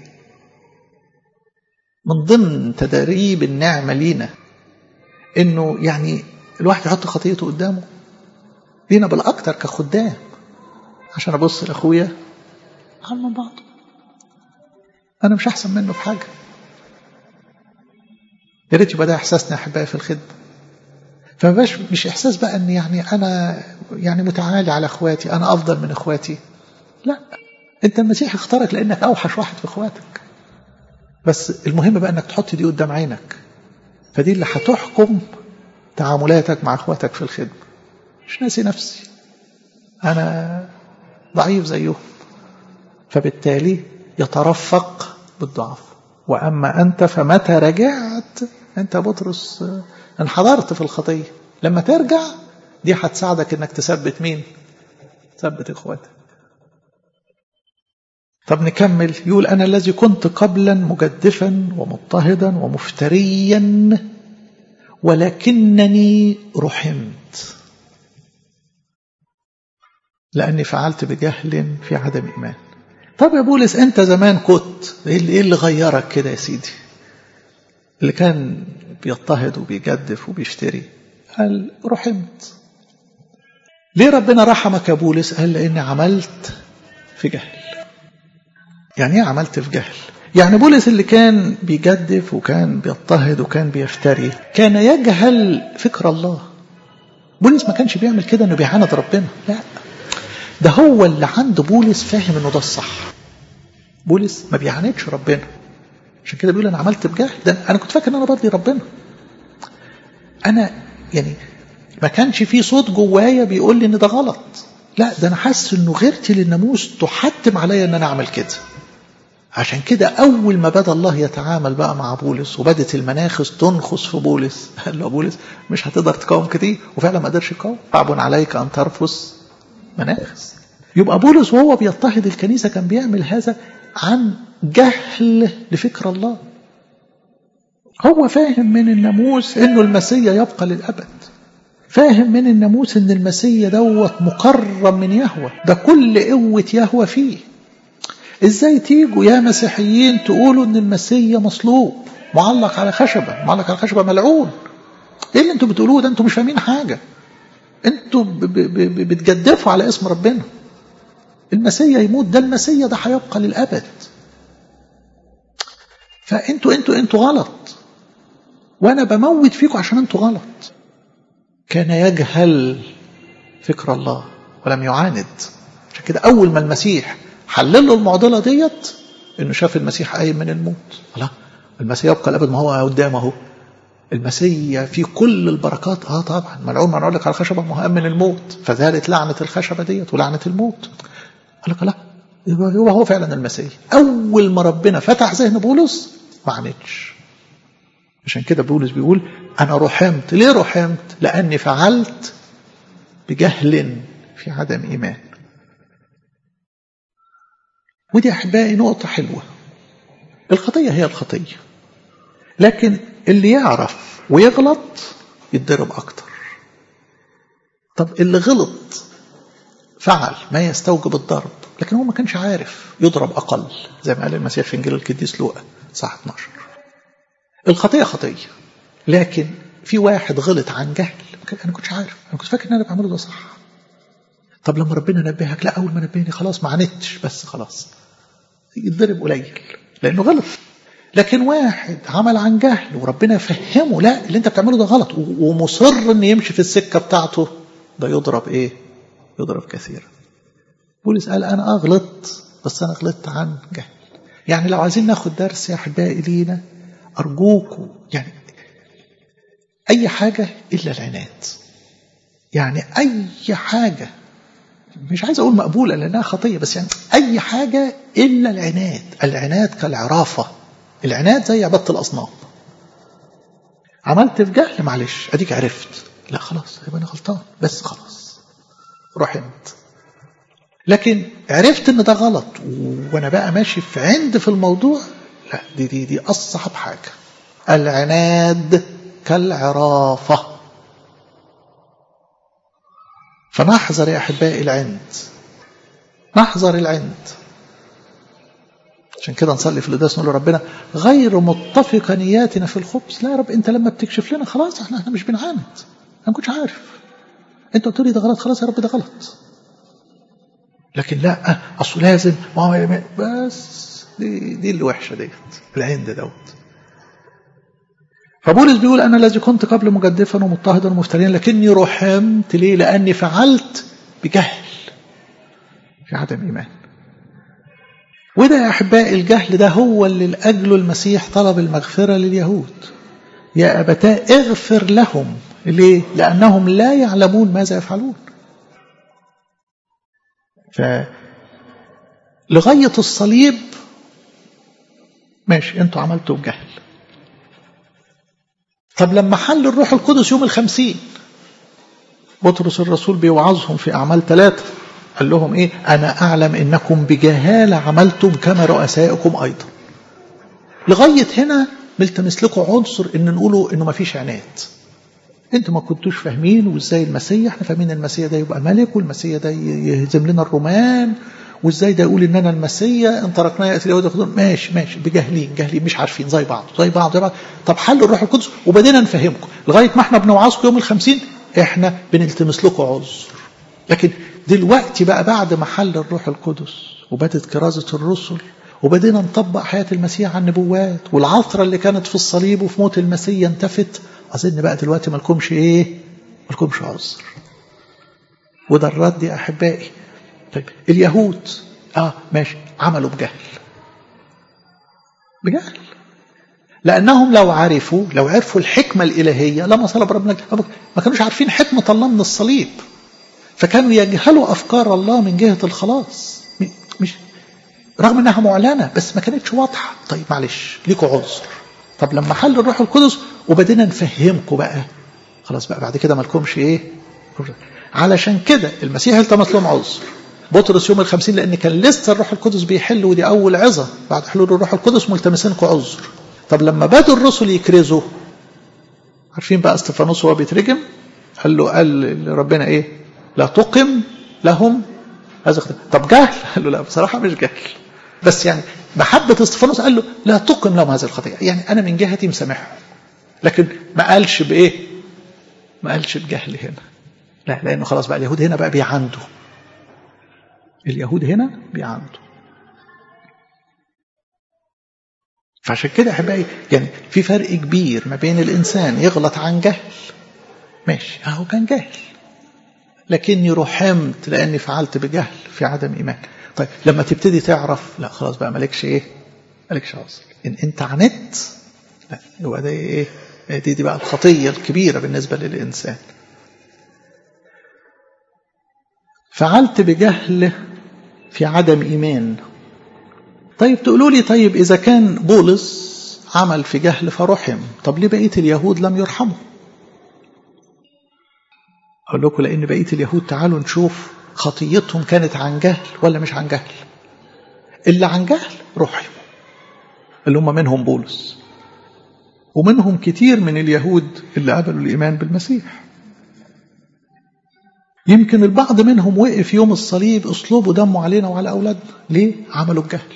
من ضمن تدريب النعمة لينا انه يعني الواحد يحط خطيته قدامه لينا بالاكثر كخدام عشان ابص لاخويا على بعض انا مش احسن منه في حاجه يا ريت يبقى ده احساسنا يا احبائي في الخدمه فمبقاش مش احساس بقى ان يعني انا يعني متعالي على اخواتي انا افضل من اخواتي لا انت المسيح اختارك لانك اوحش واحد في اخواتك بس المهم بقى انك تحط دي قدام عينك فدي اللي هتحكم تعاملاتك مع اخواتك في الخدمه مش ناسي نفسي انا ضعيف زيهم فبالتالي يترفق بالضعف واما انت فمتى رجعت انت بطرس انحضرت في الخطيه لما ترجع دي هتساعدك انك تثبت مين تثبت اخواتك طب نكمل يقول أنا الذي كنت قبلا مجدفا ومضطهدا ومفتريا ولكنني رحمت لأني فعلت بجهل في عدم إيمان طب يا بولس أنت زمان كنت إيه اللي غيرك كده يا سيدي اللي كان بيضطهد وبيجدف وبيفتري قال رحمت ليه ربنا رحمك يا بولس قال لأني عملت في جهل يعني ايه عملت في جهل يعني بولس اللي كان بيجدف وكان بيضطهد وكان بيفتري كان يجهل فكر الله بولس ما كانش بيعمل كده انه بيعاند ربنا لا ده هو اللي عند بولس فاهم انه ده الصح بولس ما بيعاندش ربنا عشان كده بيقول انا عملت بجهل ده انا كنت فاكر ان انا برضي ربنا انا يعني ما كانش في صوت جوايا بيقول لي ان ده غلط لا ده انا حاسس انه غيرتي للناموس تحتم عليا ان انا اعمل كده عشان كده أول ما بدأ الله يتعامل بقى مع بولس وبدت المناخس تنخص في بولس قال له بولس مش هتقدر تقاوم كتير وفعلا ما قدرش يقاوم صعب عليك أن ترفس مناخس يبقى بولس وهو بيضطهد الكنيسة كان بيعمل هذا عن جهل لفكر الله هو فاهم من الناموس انه المسيح يبقى للابد فاهم من الناموس ان المسيح دوت مكرم من يهوى ده كل قوه يهوى فيه ازاي تيجوا يا مسيحيين تقولوا ان المسيا مصلوب معلق على خشبه معلق على خشبه ملعون ايه اللي انتوا بتقولوه ده انتوا مش فاهمين حاجه انتوا بتجدفوا على اسم ربنا المسيا يموت ده المسيا ده هيبقى للابد فانتوا انتوا انتوا غلط وانا بموت فيكم عشان انتوا غلط كان يجهل فكر الله ولم يعاند عشان كده اول ما المسيح حلل له المعضله ديت انه شاف المسيح قايم من الموت لا المسيح يبقى الابد ما هو قدامه اهو المسيح في كل البركات اه طبعا ملعون ما نقول لك على الخشبه ما من الموت فزالت لعنه الخشبه ديت ولعنه الموت قال لك لا يبقى هو هو فعلا المسيح اول ما ربنا فتح ذهن بولس ما عانتش عشان كده بولس بيقول انا رحمت ليه رحمت لاني فعلت بجهل في عدم ايمان ودي أحبائي نقطة حلوة الخطية هي الخطية لكن اللي يعرف ويغلط يتضرب أكتر طب اللي غلط فعل ما يستوجب الضرب لكن هو ما كانش عارف يضرب أقل زي ما قال المسيح في إنجيل القديس لوقا صح 12 الخطية خطية لكن في واحد غلط عن جهل أنا كنتش عارف أنا كنت فاكر إن أنا بعمله ده صح طب لما ربنا نبهك لا أول ما نبهني خلاص ما عانتش بس خلاص يتضرب قليل لأنه غلط لكن واحد عمل عن جهل وربنا فهمه لا اللي انت بتعمله ده غلط ومصر ان يمشي في السكة بتاعته ده يضرب ايه يضرب كثيرا بولس قال انا اغلط بس انا غلطت عن جهل يعني لو عايزين ناخد درس يا احبائي لينا ارجوكم يعني اي حاجة الا العناد يعني اي حاجة مش عايز اقول مقبولة لانها خطية بس يعني اي حاجة الا العناد العناد كالعرافة العناد زي عبادة الاصنام عملت في جهل معلش اديك عرفت لا خلاص يبقى انا غلطان بس خلاص رحمت لكن عرفت ان ده غلط وانا بقى ماشي في عند في الموضوع لا دي دي دي اصعب حاجه العناد كالعرافه فنحذر يا احبائي العند نحذر العند عشان كده نصلي في القداس نقول لربنا غير متفق نياتنا في الخبز لا يا رب انت لما بتكشف لنا خلاص احنا احنا مش بنعاند انا ما كنتش عارف انت قلت لي ده غلط خلاص يا رب ده غلط لكن لا اصل لازم ما هو بس دي دي اللي وحشه ديت العند دوت فبولس بيقول أنا الذي كنت قبل مجدفا ومضطهدا ومفتريا لكني رحمت ليه لأني فعلت بجهل في عدم إيمان وده يا أحبائي الجهل ده هو اللي لأجله المسيح طلب المغفرة لليهود يا أبتاء اغفر لهم ليه؟ لأنهم لا يعلمون ماذا يفعلون ف لغاية الصليب ماشي انتوا عملتوا بجهل طب لما حل الروح القدس يوم الخمسين بطرس الرسول بيوعظهم في أعمال ثلاثة قال لهم إيه أنا أعلم إنكم بجهالة عملتم كما رؤسائكم أيضا لغاية هنا ملتمس لكم عنصر إن نقوله إنه ما فيش عناد انتوا ما كنتوش فاهمين وازاي المسيح احنا فاهمين المسيح ده يبقى ملك والمسيح ده يهزم لنا الرومان وازاي ده يقول ان انا المسيح ان تركناه ياتي اليهود ياخذون ماشي ماشي بجاهلين جاهلين مش عارفين زي بعض زي بعض زي بعض طب حل الروح القدس وبدينا نفهمكم لغايه ما احنا بنوعظكم يوم الخمسين احنا بنلتمس لكم عذر لكن دلوقتي بقى بعد ما حل الروح القدس وبدت كرازه الرسل وبدينا نطبق حياه المسيح على النبوات والعثره اللي كانت في الصليب وفي موت المسيح انتفت اظن بقى دلوقتي ما لكمش ايه ما لكمش عذر وده الرد يا احبائي طيب اليهود اه ماشي عملوا بجهل بجهل لانهم لو عرفوا لو عرفوا الحكمه الالهيه لما صلب ربنا ما كانوش عارفين حكمه الله من الصليب فكانوا يجهلوا افكار الله من جهه الخلاص مش رغم انها معلنه بس ما كانتش واضحه طيب معلش ليكوا عذر طب لما حل الروح القدس وبدينا نفهمكم بقى خلاص بقى بعد كده ما لكمش ايه علشان كده المسيح التمس لهم عذر بطرس يوم الخمسين لان كان لسه الروح القدس بيحل ودي اول عظه بعد حلول الروح القدس ملتمسينكم عذر طب لما بدوا الرسل يكرزوا عارفين بقى استفانوس وهو بيترجم قال له قال ربنا ايه لا تقم لهم هذا طب جهل قال له لا بصراحه مش جهل بس يعني محبة استفانوس قال له لا تقم لهم هذه الخطيئة يعني أنا من جهتي مسامحهم لكن ما قالش بإيه ما قالش بجهل هنا لا لأنه خلاص بقى اليهود هنا بقى بيعندوا اليهود هنا بيعندوا فعشان كده احبائي يعني في فرق كبير ما بين الانسان يغلط عن جهل ماشي اهو كان جهل لكني رحمت لاني فعلت بجهل في عدم ايمان طيب لما تبتدي تعرف لا خلاص بقى مالكش ايه مالكش عذر ان انت عندت لا يبقى ده ايه دي دي بقى الخطيه الكبيره بالنسبه للانسان فعلت بجهل في عدم ايمان طيب تقولوا لي طيب اذا كان بولس عمل في جهل فرحم طب ليه بقيه اليهود لم يرحموا اقول لكم لان بقيه اليهود تعالوا نشوف خطيتهم كانت عن جهل ولا مش عن جهل اللي عن جهل رحموا اللي هم منهم بولس ومنهم كتير من اليهود اللي قبلوا الإيمان بالمسيح يمكن البعض منهم وقف يوم الصليب اسلوبه دمه علينا وعلى أولادنا ليه؟ عملوا بجهل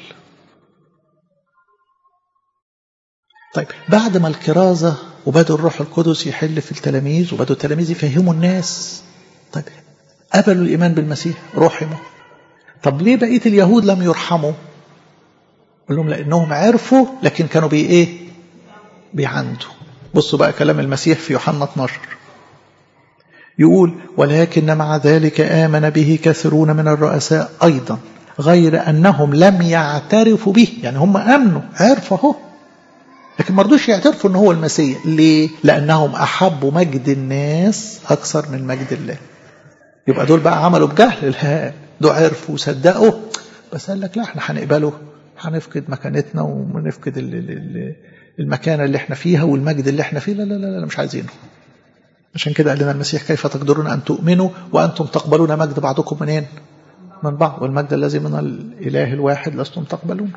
طيب بعد ما الكرازة وبدأ الروح القدس يحل في التلاميذ وبدأوا التلاميذ يفهموا الناس طيب قبلوا الإيمان بالمسيح رحموا طب ليه بقية اليهود لم يرحموا قال لهم لأنهم عرفوا لكن كانوا بي إيه بيعندوا بصوا بقى كلام المسيح في يوحنا 12 يقول ولكن مع ذلك آمن به كثيرون من الرؤساء أيضا غير أنهم لم يعترفوا به يعني هم آمنوا عرفوا اهو لكن ما رضوش يعترفوا ان هو المسيح ليه لانهم احبوا مجد الناس اكثر من مجد الله يبقى دول بقى عملوا بجهل لا دول عرفوا وصدقوا بس قال لك لا احنا هنقبله هنفقد مكانتنا ونفقد المكانه اللي احنا فيها والمجد اللي احنا فيه لا لا لا, لا مش عايزينه عشان كده قال لنا المسيح كيف تقدرون ان تؤمنوا وانتم تقبلون مجد بعضكم منين من بعض والمجد الذي من الاله الواحد لستم تقبلونه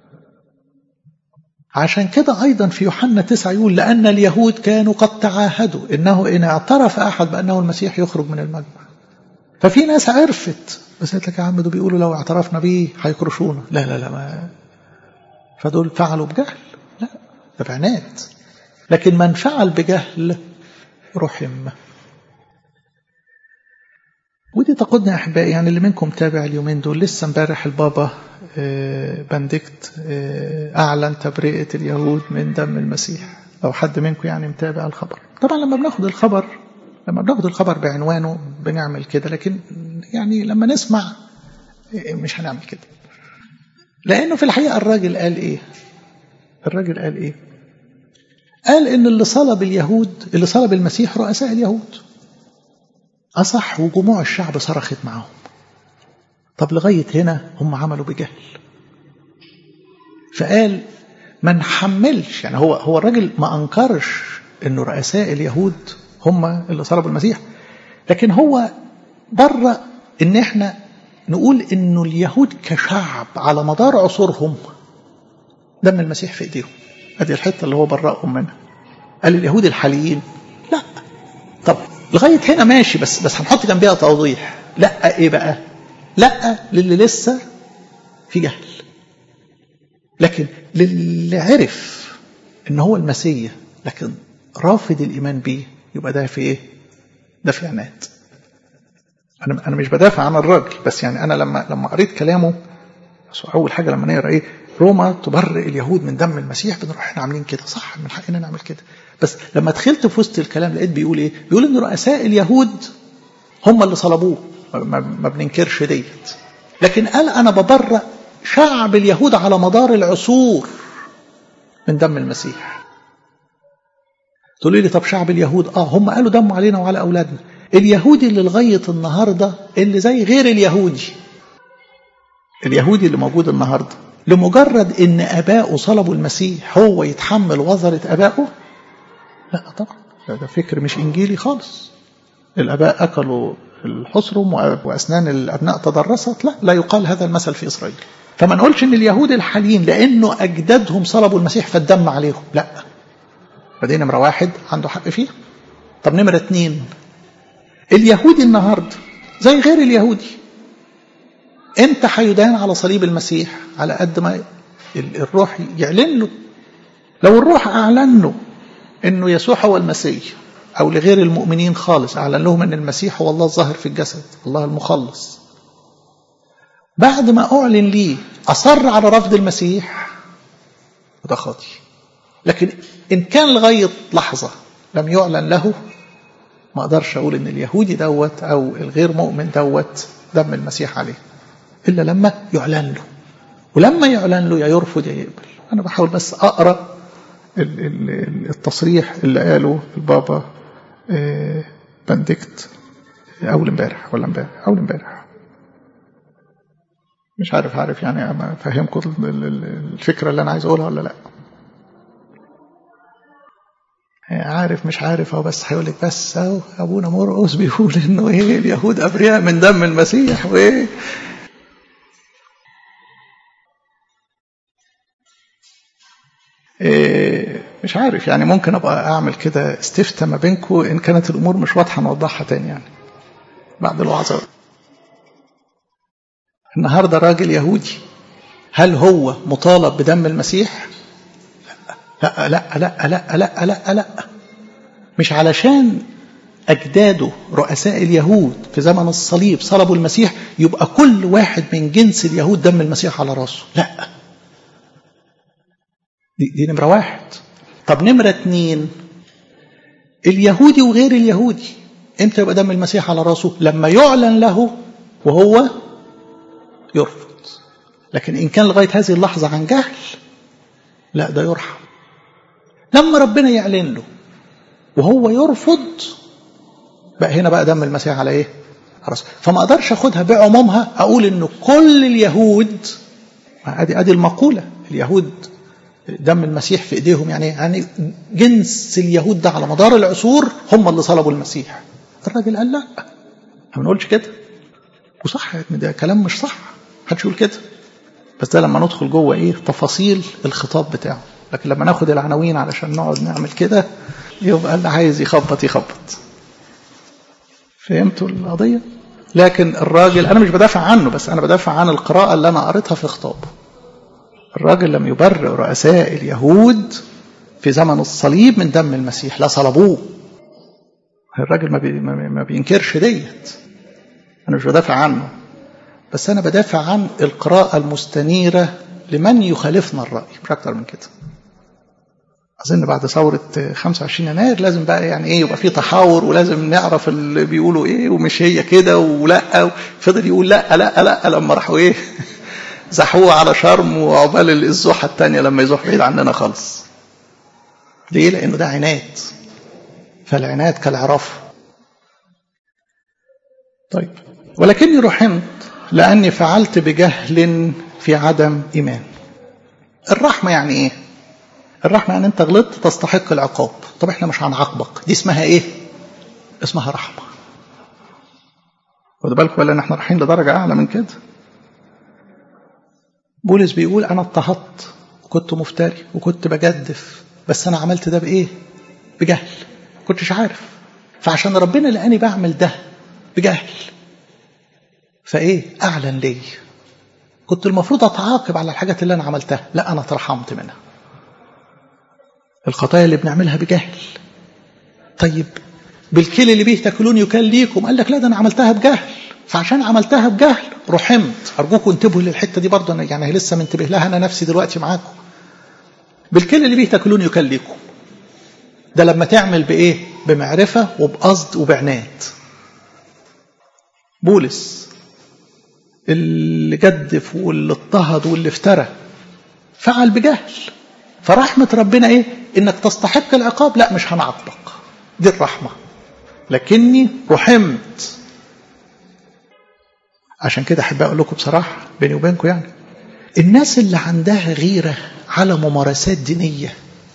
عشان كده أيضا في يوحنا تسعة يقول لأن اليهود كانوا قد تعاهدوا إنه إن اعترف أحد بأنه المسيح يخرج من المجمع ففي ناس عرفت بس قلت لك يا عم دول بيقولوا لو اعترفنا بيه هيكرشونا لا لا لا ما فدول فعلوا بجهل لا ده بعناد لكن من فعل بجهل رحم ودي تقودنا يا احبائي يعني اللي منكم تابع اليومين دول لسه امبارح البابا بندكت أعلن تبرئة اليهود من دم المسيح لو حد منكم يعني متابع الخبر طبعا لما بناخد الخبر لما بناخد الخبر بعنوانه بنعمل كده لكن يعني لما نسمع مش هنعمل كده لأنه في الحقيقة الراجل قال إيه الراجل قال إيه قال إن اللي صلب اليهود اللي صلب المسيح رؤساء اليهود أصح وجموع الشعب صرخت معهم طب لغاية هنا هم عملوا بجهل فقال ما نحملش يعني هو هو الراجل ما انكرش انه رؤساء اليهود هم اللي صلبوا المسيح لكن هو بره ان احنا نقول انه اليهود كشعب على مدار عصورهم دم المسيح في ايديهم ادي الحته اللي هو برأهم منها قال اليهود الحاليين لا طب لغايه هنا ماشي بس بس هنحط جنبيها توضيح لا ايه بقى لا للي لسه في جهل لكن للي عرف ان هو المسيح لكن رافض الايمان بيه يبقى ده في ايه ده في عناد انا انا مش بدافع عن الراجل بس يعني انا لما لما قريت كلامه اول حاجه لما نقرا ايه روما تبرئ اليهود من دم المسيح بنروح احنا عاملين كده صح من حقنا نعمل كده بس لما دخلت في وسط الكلام لقيت بيقول ايه بيقول ان رؤساء اليهود هم اللي صلبوه ما, ما بننكرش ديت لكن قال انا ببرأ شعب اليهود على مدار العصور من دم المسيح تقولي لي طب شعب اليهود اه هم قالوا دموا علينا وعلى اولادنا اليهودي اللي لغايه النهارده اللي زي غير اليهودي اليهودي اللي موجود النهارده لمجرد ان ابائه صلبوا المسيح هو يتحمل وزره ابائه لا طبعا ده فكر مش انجيلي خالص الاباء اكلوا الحصرم واسنان الابناء تضرست لا لا يقال هذا المثل في اسرائيل فما نقولش ان اليهود الحاليين لانه اجدادهم صلبوا المسيح فالدم عليهم لا فدي نمره واحد عنده حق فيه طب نمره اتنين اليهودي النهارده زي غير اليهودي امتى هيدان على صليب المسيح على قد ما الروح يعلن له لو الروح اعلن له انه يسوع هو المسيح او لغير المؤمنين خالص اعلن لهم ان المسيح هو الله الظاهر في الجسد الله المخلص بعد ما اعلن ليه اصر على رفض المسيح وده خاطي لكن ان كان لغايه لحظه لم يعلن له ما اقدرش اقول ان اليهودي دوت او الغير مؤمن دوت دم المسيح عليه الا لما يعلن له ولما يعلن له يا يرفض يا يقبل انا بحاول بس اقرا التصريح اللي قاله البابا بندكت اول امبارح ولا امبارح اول امبارح مش عارف عارف يعني افهمكم الفكره اللي انا عايز اقولها ولا لا عارف مش عارف هو بس هيقول لك بس اهو ابونا مرقس بيقول انه ايه اليهود ابرياء من دم المسيح وايه إيه مش عارف يعني ممكن ابقى اعمل كده استفتى ما بينكم ان كانت الامور مش واضحه نوضحها تاني يعني بعد الوعظه النهارده راجل يهودي هل هو مطالب بدم المسيح؟ لا لا لا لا لا لا لا مش علشان أجداده رؤساء اليهود في زمن الصليب صلبوا المسيح يبقى كل واحد من جنس اليهود دم المسيح على راسه لا دي, دي نمرة واحد طب نمرة اتنين اليهودي وغير اليهودي امتى يبقى دم المسيح على راسه لما يعلن له وهو يرفض لكن إن كان لغاية هذه اللحظة عن جهل لا ده يرحم لما ربنا يعلن له وهو يرفض بقى هنا بقى دم المسيح على ايه خلاص فما اقدرش اخدها بعمومها اقول انه كل اليهود ادي ادي المقوله اليهود دم المسيح في ايديهم يعني يعني جنس اليهود ده على مدار العصور هم اللي صلبوا المسيح الراجل قال لا ما بنقولش كده وصح ده كلام مش صح محدش يقول كده بس ده لما ندخل جوه ايه تفاصيل الخطاب بتاعه لكن لما ناخد العناوين علشان نقعد نعمل كده يبقى اللي عايز يخبط يخبط فهمتوا القضية لكن الراجل أنا مش بدافع عنه بس أنا بدافع عن القراءة اللي أنا قريتها في خطابه الراجل لم يبرئ رؤساء اليهود في زمن الصليب من دم المسيح لا صلبوه الراجل ما, بي ما بينكرش ديت أنا مش بدافع عنه بس أنا بدافع عن القراءة المستنيرة لمن يخالفنا الرأي مش أكتر من كده أظن بعد ثورة 25 يناير لازم بقى يعني إيه يبقى في تحاور ولازم نعرف اللي بيقولوا إيه ومش هي كده ولا فضل يقول لا لا لا لما راحوا إيه زحوه على شرم وعقبال الزحة التانية لما يزح بعيد عننا خالص. ليه؟ لأنه ده عناد. فالعناد كالعرافة. طيب ولكني رحمت لأني فعلت بجهل في عدم إيمان. الرحمة يعني إيه؟ الرحمة يعني أنت غلطت تستحق العقاب طب إحنا مش هنعاقبك دي اسمها إيه اسمها رحمة خدوا بالكم ولا إحنا رايحين لدرجة أعلى من كده بولس بيقول أنا اضطهدت وكنت مفتري وكنت بجدف بس أنا عملت ده بإيه بجهل كنتش عارف فعشان ربنا لقاني بعمل ده بجهل فإيه أعلن لي كنت المفروض أتعاقب على الحاجات اللي أنا عملتها لا أنا اترحمت منها الخطايا اللي بنعملها بجهل طيب بالكيل اللي بيه تاكلون يكال ليكم قال لك لا ده انا عملتها بجهل فعشان عملتها بجهل رحمت ارجوكم انتبهوا للحته دي برضه انا يعني لسه منتبه لها انا نفسي دلوقتي معاكم بالكيل اللي بيه تاكلون يكال ليكم ده لما تعمل بايه بمعرفه وبقصد وبعناد بولس اللي جدف واللي اضطهد واللي افترى فعل بجهل فرحمة ربنا ايه انك تستحق العقاب لا مش هنعاقبك دي الرحمة لكني رحمت عشان كده احب اقول لكم بصراحة بيني وبينكم يعني الناس اللي عندها غيرة على ممارسات دينية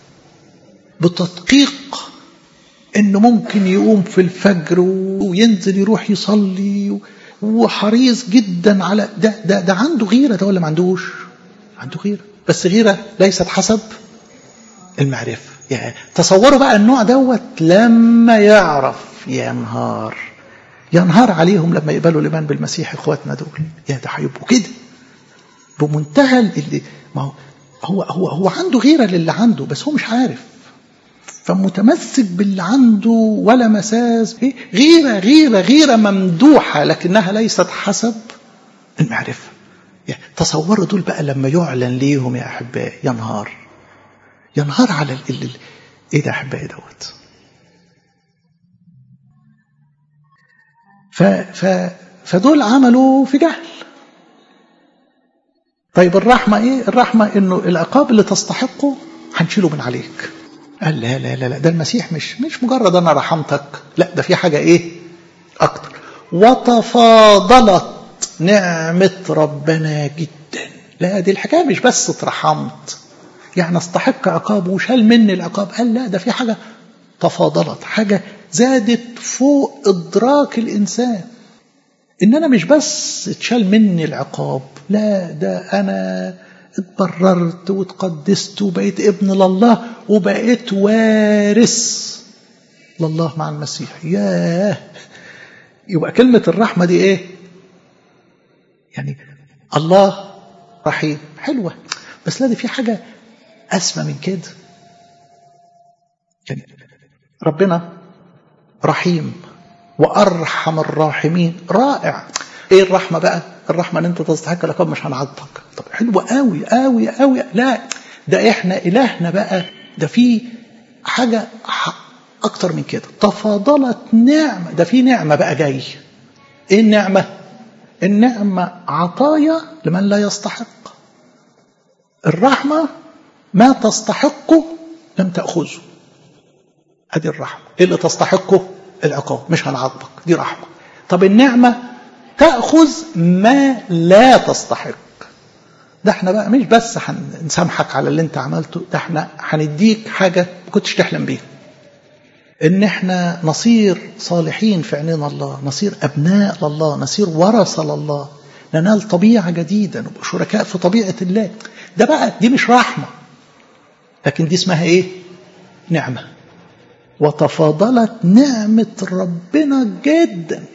بتدقيق انه ممكن يقوم في الفجر وينزل يروح يصلي وحريص جدا على ده ده ده عنده غيرة ده ولا ما عندوش؟ عنده غيرة بس غيرة ليست حسب المعرفة يعني تصوروا بقى النوع دوت لما يعرف يا نهار ينهار عليهم لما يقبلوا الإيمان بالمسيح إخواتنا دول يا ده هيبقوا كده بمنتهى اللي ما هو هو هو هو عنده غيرة للي عنده بس هو مش عارف فمتمسك باللي عنده ولا مساس إيه؟ غيرة غيرة غيرة ممدوحة لكنها ليست حسب المعرفة يعني تصوروا دول بقى لما يعلن ليهم يا أحبائي ينهار ينهار على ال ال ايه ده احبائي دوت ف ف فدول عملوا في جهل طيب الرحمة ايه الرحمة انه العقاب اللي تستحقه هنشيله من عليك قال لا لا لا لا ده المسيح مش مش مجرد انا رحمتك لا ده في حاجة ايه اكتر وتفاضلت نعمة ربنا جدا لا دي الحكاية مش بس اترحمت يعني استحق عقاب وشال مني العقاب قال لا ده في حاجة تفاضلت حاجة زادت فوق إدراك الإنسان إن أنا مش بس اتشال مني العقاب لا ده أنا اتبررت واتقدست وبقيت ابن لله وبقيت وارث لله مع المسيح ياه يبقى كلمة الرحمة دي ايه يعني الله رحيم حلوة بس لا دي في حاجة أسمى من كده يعني ربنا رحيم وأرحم الراحمين رائع إيه الرحمة بقى الرحمة أن أنت تستحق العقاب مش هنعاقبك طب حلوة قوي قوي قوي لا ده إحنا إلهنا بقى ده في حاجة أكتر من كده تفاضلت نعمة ده في نعمة بقى جاي إيه النعمة النعمة عطايا لمن لا يستحق الرحمة ما تستحقه لم تأخذه هذه الرحمة إيه اللي تستحقه العقاب مش هنعاقبك دي رحمة طب النعمة تأخذ ما لا تستحق ده احنا بقى مش بس هنسامحك على اللي انت عملته ده احنا هنديك حاجة ما كنتش تحلم بيها ان احنا نصير صالحين في عينين الله نصير ابناء لله نصير ورثة لله ننال طبيعة جديدة نبقى شركاء في طبيعة الله ده بقى دي مش رحمة لكن دي اسمها ايه نعمة وتفاضلت نعمة ربنا جدا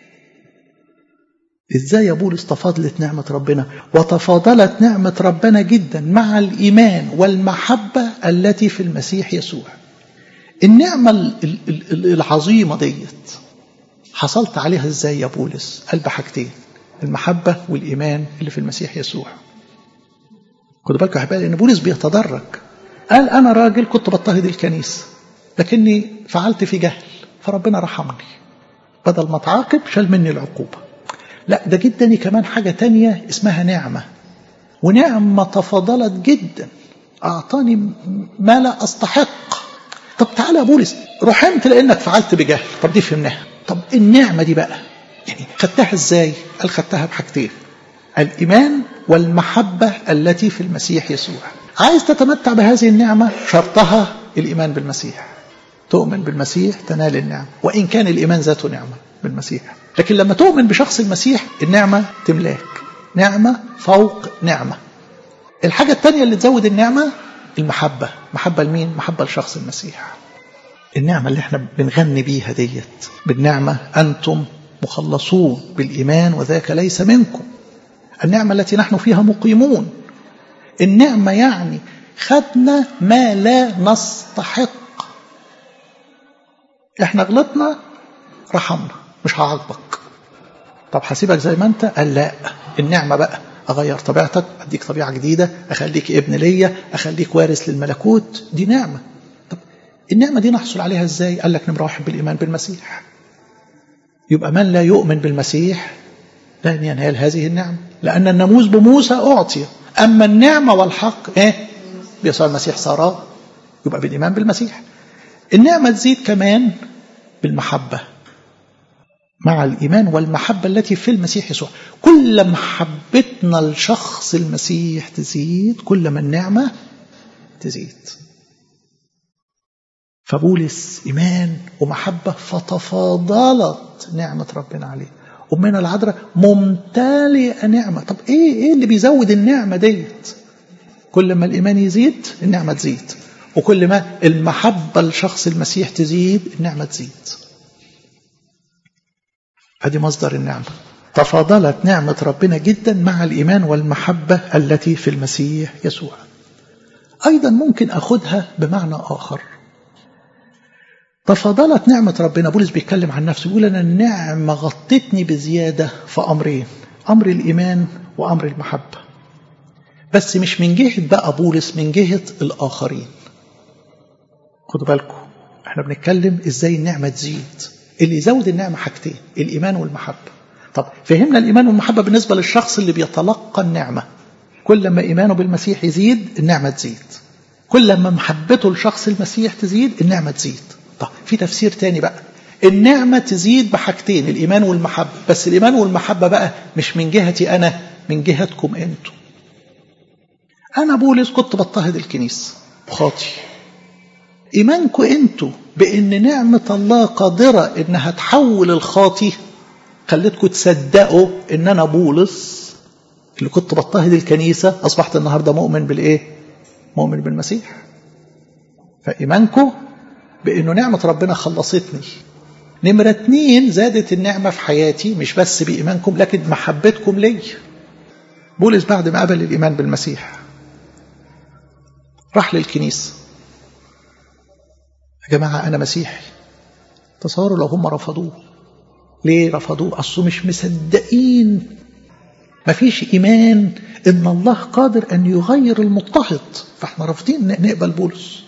ازاي يا بولس تفاضلت نعمة ربنا وتفاضلت نعمة ربنا جدا مع الإيمان والمحبة التي في المسيح يسوع النعمة العظيمة ديت حصلت عليها ازاي يا بولس قال بحاجتين المحبة والإيمان اللي في المسيح يسوع خدوا بالكم يا احبائي ان بولس بيتدرج قال أنا راجل كنت بضطهد الكنيسة لكني فعلت في جهل فربنا رحمني بدل ما اتعاقب شال مني العقوبة لا ده جدا كمان حاجة تانية اسمها نعمة ونعمة تفضلت جدا أعطاني ما لا أستحق طب تعالى يا بولس رحمت لأنك فعلت بجهل طب دي فهمناها طب النعمة دي بقى يعني خدتها ازاي قال خدتها بحاجتين الإيمان والمحبة التي في المسيح يسوع عايز تتمتع بهذه النعمة شرطها الإيمان بالمسيح تؤمن بالمسيح تنال النعمة وإن كان الإيمان ذاته نعمة بالمسيح لكن لما تؤمن بشخص المسيح النعمة تملاك نعمة فوق نعمة الحاجة الثانية اللي تزود النعمة المحبة محبة لمين؟ محبة لشخص المسيح النعمة اللي احنا بنغني بيها ديت بالنعمة أنتم مخلصون بالإيمان وذاك ليس منكم النعمة التي نحن فيها مقيمون النعمة يعني خدنا ما لا نستحق احنا غلطنا رحمنا مش هعاقبك طب هسيبك زي ما انت قال لا النعمة بقى أغير طبيعتك أديك طبيعة جديدة أخليك ابن ليا أخليك وارث للملكوت دي نعمة طب النعمة دي نحصل عليها إزاي قال لك نمرة واحد بالإيمان بالمسيح يبقى من لا يؤمن بالمسيح لن ينال هذه النعمة لأن الناموس بموسى أعطي أما النعمة والحق إيه بيسوع المسيح صار يبقى بالإيمان بالمسيح النعمة تزيد كمان بالمحبة مع الإيمان والمحبة التي في المسيح يسوع كل محبتنا لشخص المسيح تزيد كل ما النعمة تزيد فبولس إيمان ومحبة فتفاضلت نعمة ربنا عليه أمنا العذراء ممتلئة نعمة طب إيه إيه اللي بيزود النعمة ديت كل ما الإيمان يزيد النعمة تزيد وكل ما المحبة لشخص المسيح تزيد النعمة تزيد هذه مصدر النعمة تفاضلت نعمة ربنا جدا مع الإيمان والمحبة التي في المسيح يسوع أيضا ممكن أخذها بمعنى آخر تفاضلت نعمة ربنا بولس بيتكلم عن نفسه بيقول أنا النعمة غطتني بزيادة في أمرين أمر الإيمان وأمر المحبة بس مش من جهة بقى بولس من جهة الآخرين خدوا بالكم احنا بنتكلم ازاي النعمة تزيد اللي يزود النعمة حاجتين الإيمان والمحبة طب فهمنا الإيمان والمحبة بالنسبة للشخص اللي بيتلقى النعمة كل ما إيمانه بالمسيح يزيد النعمة تزيد كل ما محبته لشخص المسيح تزيد النعمة تزيد طب في تفسير تاني بقى النعمة تزيد بحاجتين الإيمان والمحبة بس الإيمان والمحبة بقى مش من جهتي أنا من جهتكم أنتم أنا بولس كنت بضطهد الكنيسة خاطي إيمانكم أنتوا بأن نعمة الله قادرة إنها تحول الخاطي خلتكم تصدقوا إن أنا بولس اللي كنت بضطهد الكنيسة أصبحت النهاردة مؤمن بالإيه؟ مؤمن بالمسيح فإيمانكم بأنه نعمة ربنا خلصتني نمرة اتنين زادت النعمة في حياتي مش بس بإيمانكم لكن محبتكم لي بولس بعد ما قبل الإيمان بالمسيح راح للكنيسة يا جماعة أنا مسيحي تصوروا لو هم رفضوه ليه رفضوه أصله مش مصدقين مفيش إيمان إن الله قادر أن يغير المضطهد فإحنا رافضين نقبل بولس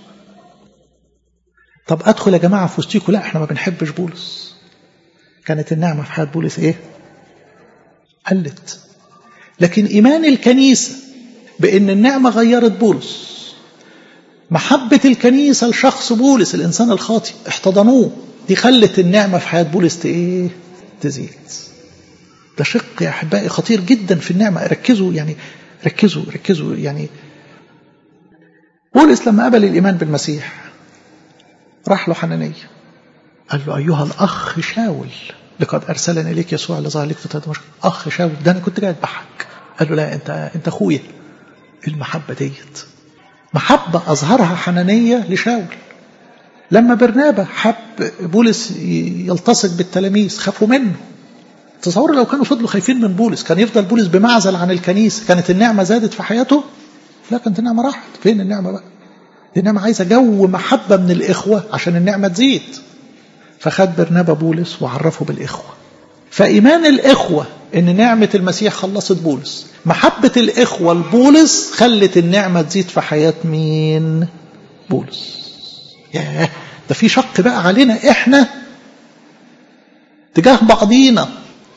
طب أدخل يا جماعة في وسطيكم لا إحنا ما بنحبش بولس كانت النعمة في حياة بولس إيه قلت لكن إيمان الكنيسة بأن النعمة غيرت بولس محبة الكنيسة لشخص بولس الإنسان الخاطئ احتضنوه دي خلت النعمة في حياة بولس إيه تزيد ده شق يا أحبائي خطير جدا في النعمة ركزوا يعني ركزوا ركزوا يعني بولس لما قبل الإيمان بالمسيح راح له حنانية قال له أيها الأخ شاول لقد أرسلني إليك يسوع اللي ظهر لك في دمشق أخ شاول ده أنا كنت قاعد بحك قال له لا أنت أنت أخويا المحبة ديت محبة أظهرها حنانية لشاول لما برنابة حب بولس يلتصق بالتلاميذ خافوا منه تصوروا لو كانوا فضلوا خايفين من بولس كان يفضل بولس بمعزل عن الكنيسة كانت النعمة زادت في حياته لا كانت النعمة راحت فين النعمة بقى النعمة عايزة جو محبة من الإخوة عشان النعمة تزيد فخد برنابا بولس وعرفه بالإخوة فإيمان الإخوة إن نعمة المسيح خلصت بولس محبة الإخوة لبولس خلت النعمة تزيد في حياة مين بولس ياه ده في شق بقى علينا احنا تجاه بعضينا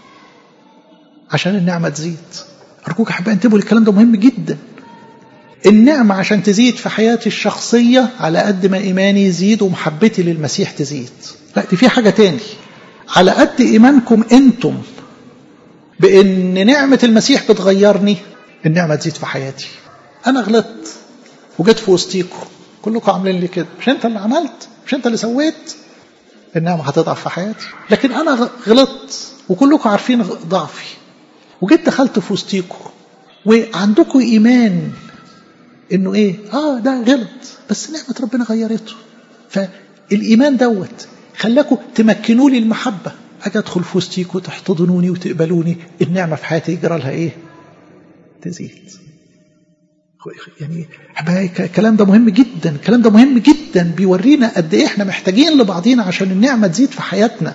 عشان النعمة تزيد أرجوك أحبائي انتبهوا الكلام ده مهم جدا النعمة عشان تزيد في حياتي الشخصية على قد ما إيماني يزيد ومحبتي للمسيح تزيد لا دي في حاجة تاني على قد إيمانكم أنتم بأن نعمة المسيح بتغيرني النعمة تزيد في حياتي أنا غلطت وجيت في وسطيكم كلكم عاملين لي كده مش أنت اللي عملت مش أنت اللي سويت النعمة هتضعف في حياتي لكن أنا غلطت وكلكم عارفين ضعفي وجيت دخلت في وسطيكم وعندكم إيمان إنه إيه آه ده غلط بس نعمة ربنا غيرته فالإيمان دوت خلاكم تمكنوا لي المحبة أجي أدخل في وسطيكم تحتضنوني وتقبلوني النعمة في حياتي يجرى لها إيه تزيد يعني الكلام ده مهم جدا الكلام ده مهم جدا بيورينا قد ايه احنا محتاجين لبعضينا عشان النعمه تزيد في حياتنا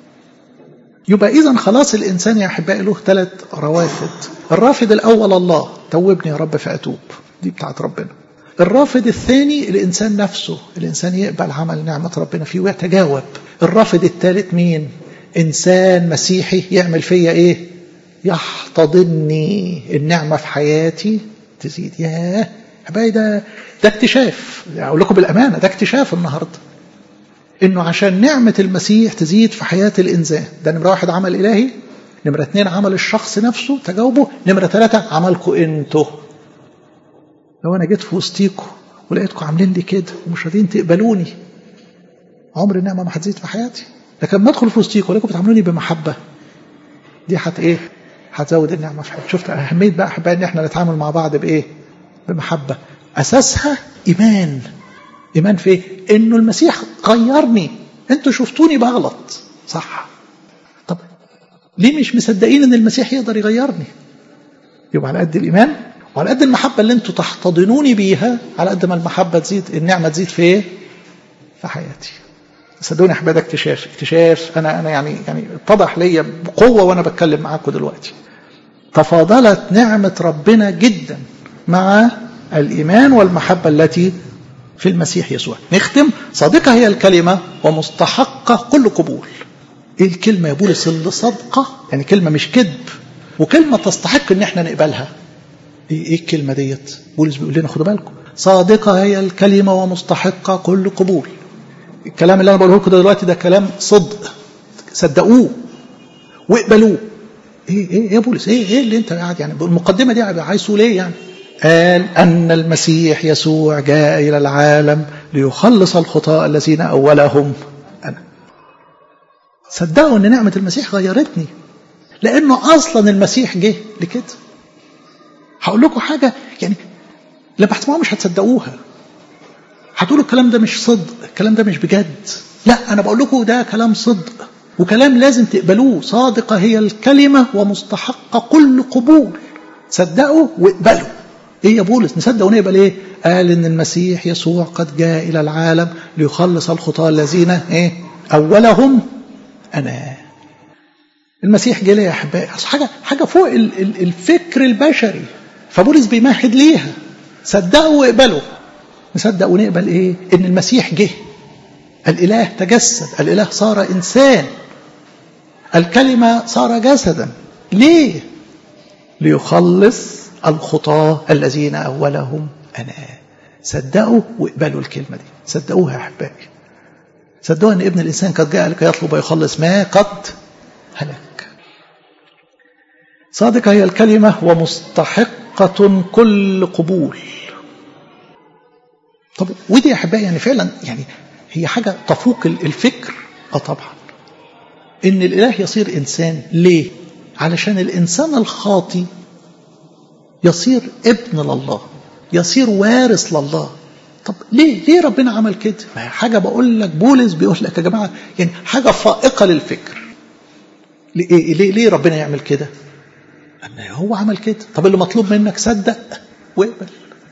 يبقى اذا خلاص الانسان يا احبائي له ثلاث روافد الرافد الاول الله توبني يا رب فاتوب دي بتاعت ربنا الرافد الثاني الانسان نفسه الانسان يقبل عمل نعمه ربنا فيه ويتجاوب الرافد الثالث مين انسان مسيحي يعمل فيا ايه يحتضني النعمه في حياتي تزيد ياه حبايبي ده ده اكتشاف اقول لكم بالامانه ده اكتشاف النهارده انه عشان نعمه المسيح تزيد في حياه الانسان ده نمره واحد عمل الهي نمره اثنين عمل الشخص نفسه تجاوبه نمره ثلاثه عملكم انتوا لو انا جيت في وسطيكم ولقيتكم عاملين لي كده ومش راضيين تقبلوني عمر النعمه ما هتزيد في حياتي لكن لما ادخل في وسطيكم ولقيتكم بتعاملوني بمحبه دي هت ايه هتزود النعمه في حياتي شفت اهميه بقى احبائي ان احنا نتعامل مع بعض بايه بمحبه اساسها ايمان ايمان في ايه انه المسيح غيرني انتوا شفتوني بغلط صح طب ليه مش مصدقين ان المسيح يقدر يغيرني يبقى على قد الايمان وعلى قد المحبه اللي انتوا تحتضنوني بيها على قد ما المحبه تزيد النعمه تزيد في ايه في حياتي صدقوني يا احبائي ده اكتشاف اكتشاف انا انا يعني يعني اتضح ليا بقوه وانا بتكلم معاكم دلوقتي تفاضلت نعمه ربنا جدا مع الايمان والمحبه التي في المسيح يسوع نختم صادقه هي الكلمه ومستحقه كل قبول ايه الكلمه يا بولس اللي صادقه يعني كلمه مش كذب وكلمه تستحق ان احنا نقبلها ايه ايه الكلمه ديت بولس بيقول لنا خدوا بالكم صادقه هي الكلمه ومستحقه كل قبول الكلام اللي انا بقوله لكم دلوقتي ده كلام صدق صدقوه واقبلوه ايه ايه يا بولس ايه ايه اللي انت قاعد يعني المقدمه دي عايز تقول ايه يعني قال ان المسيح يسوع جاء الى العالم ليخلص الخطاة الذين اولهم انا صدقوا ان نعمه المسيح غيرتني لانه اصلا المسيح جه لكده هقول لكم حاجه يعني لما هتسمعوها مش هتصدقوها هتقولوا الكلام ده مش صدق الكلام ده مش بجد لا انا بقول لكم ده كلام صدق وكلام لازم تقبلوه صادقه هي الكلمه ومستحقه كل قبول صدقوا واقبلوا ايه يا بولس نصدق ونقبل ايه قال ان المسيح يسوع قد جاء الى العالم ليخلص الخطاه الذين ايه اولهم انا المسيح جه ليه يا احبائي حاجه حاجه فوق الفكر البشري فبولس بيمهد ليها صدقوا واقبلوا نصدق ونقبل ايه ان المسيح جه الاله تجسد الاله صار انسان الكلمه صار جسدا ليه ليخلص الخطاه الذين اولهم انا صدقوا واقبلوا الكلمه دي صدقوها يا احبائي صدقوا ان ابن الانسان قد جاء لكي يطلب ويخلص ما قد هلك صادقه هي الكلمه ومستحقه كل قبول طب ودي يا احبائي يعني فعلا يعني هي حاجه تفوق الفكر اه طبعا ان الاله يصير انسان ليه علشان الانسان الخاطي يصير ابن لله يصير وارث لله طب ليه ليه ربنا عمل كده ما حاجه بقول لك بولس بيقول لك يا جماعه يعني حاجه فائقه للفكر ليه ليه, ليه ربنا يعمل كده هو عمل كده طب اللي مطلوب منك صدق واقبل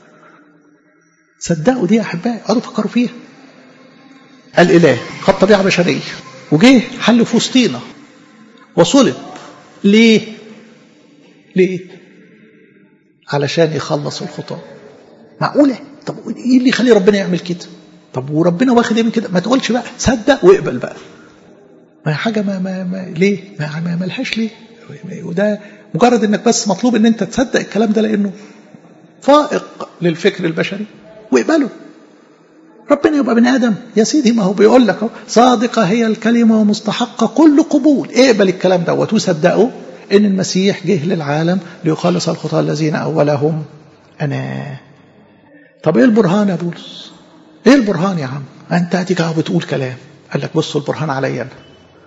صدقوا دي يا احبائي اقعدوا فكروا فيها الاله خد طبيعه بشريه وجه حل في وسطينا وصلب ليه ليه علشان يخلص الخطاه معقوله طب ايه اللي يخلي ربنا يعمل كده طب وربنا واخد ايه من كده ما تقولش بقى صدق واقبل بقى ما هي حاجه ما, ما, ما ليه ما, ما ملهاش ليه وده مجرد انك بس مطلوب ان انت تصدق الكلام ده لانه فائق للفكر البشري واقبله ربنا يبقى بني ادم يا سيدي ما هو بيقول لك صادقه هي الكلمه ومستحقه كل قبول اقبل الكلام دوت وصدقه ان المسيح جه للعالم ليخلص الخطاه الذين اولهم انا طب ايه البرهان يا بولس ايه البرهان يا عم انت هتيجي بتقول كلام قال لك بصوا البرهان عليا انا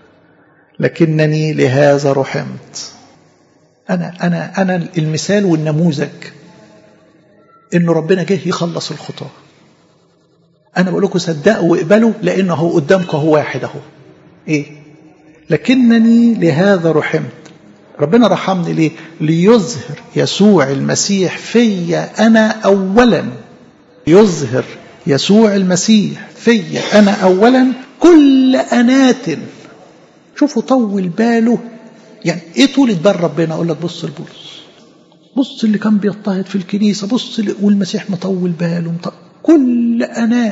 لكنني لهذا رحمت انا انا انا المثال والنموذج انه ربنا جه يخلص الخطاه انا بقول لكم صدقوا واقبلوا لانه هو قدامكم هو واحد اهو ايه لكنني لهذا رحمت ربنا رحمني ليه ليظهر يسوع المسيح فيا انا اولا يظهر يسوع المسيح فيا انا اولا كل انات شوفوا طول باله يعني ايه طولة بال ربنا اقول لك بص لبولس بص اللي كان بيضطهد في الكنيسه بص والمسيح مطول باله مطول. كل اناه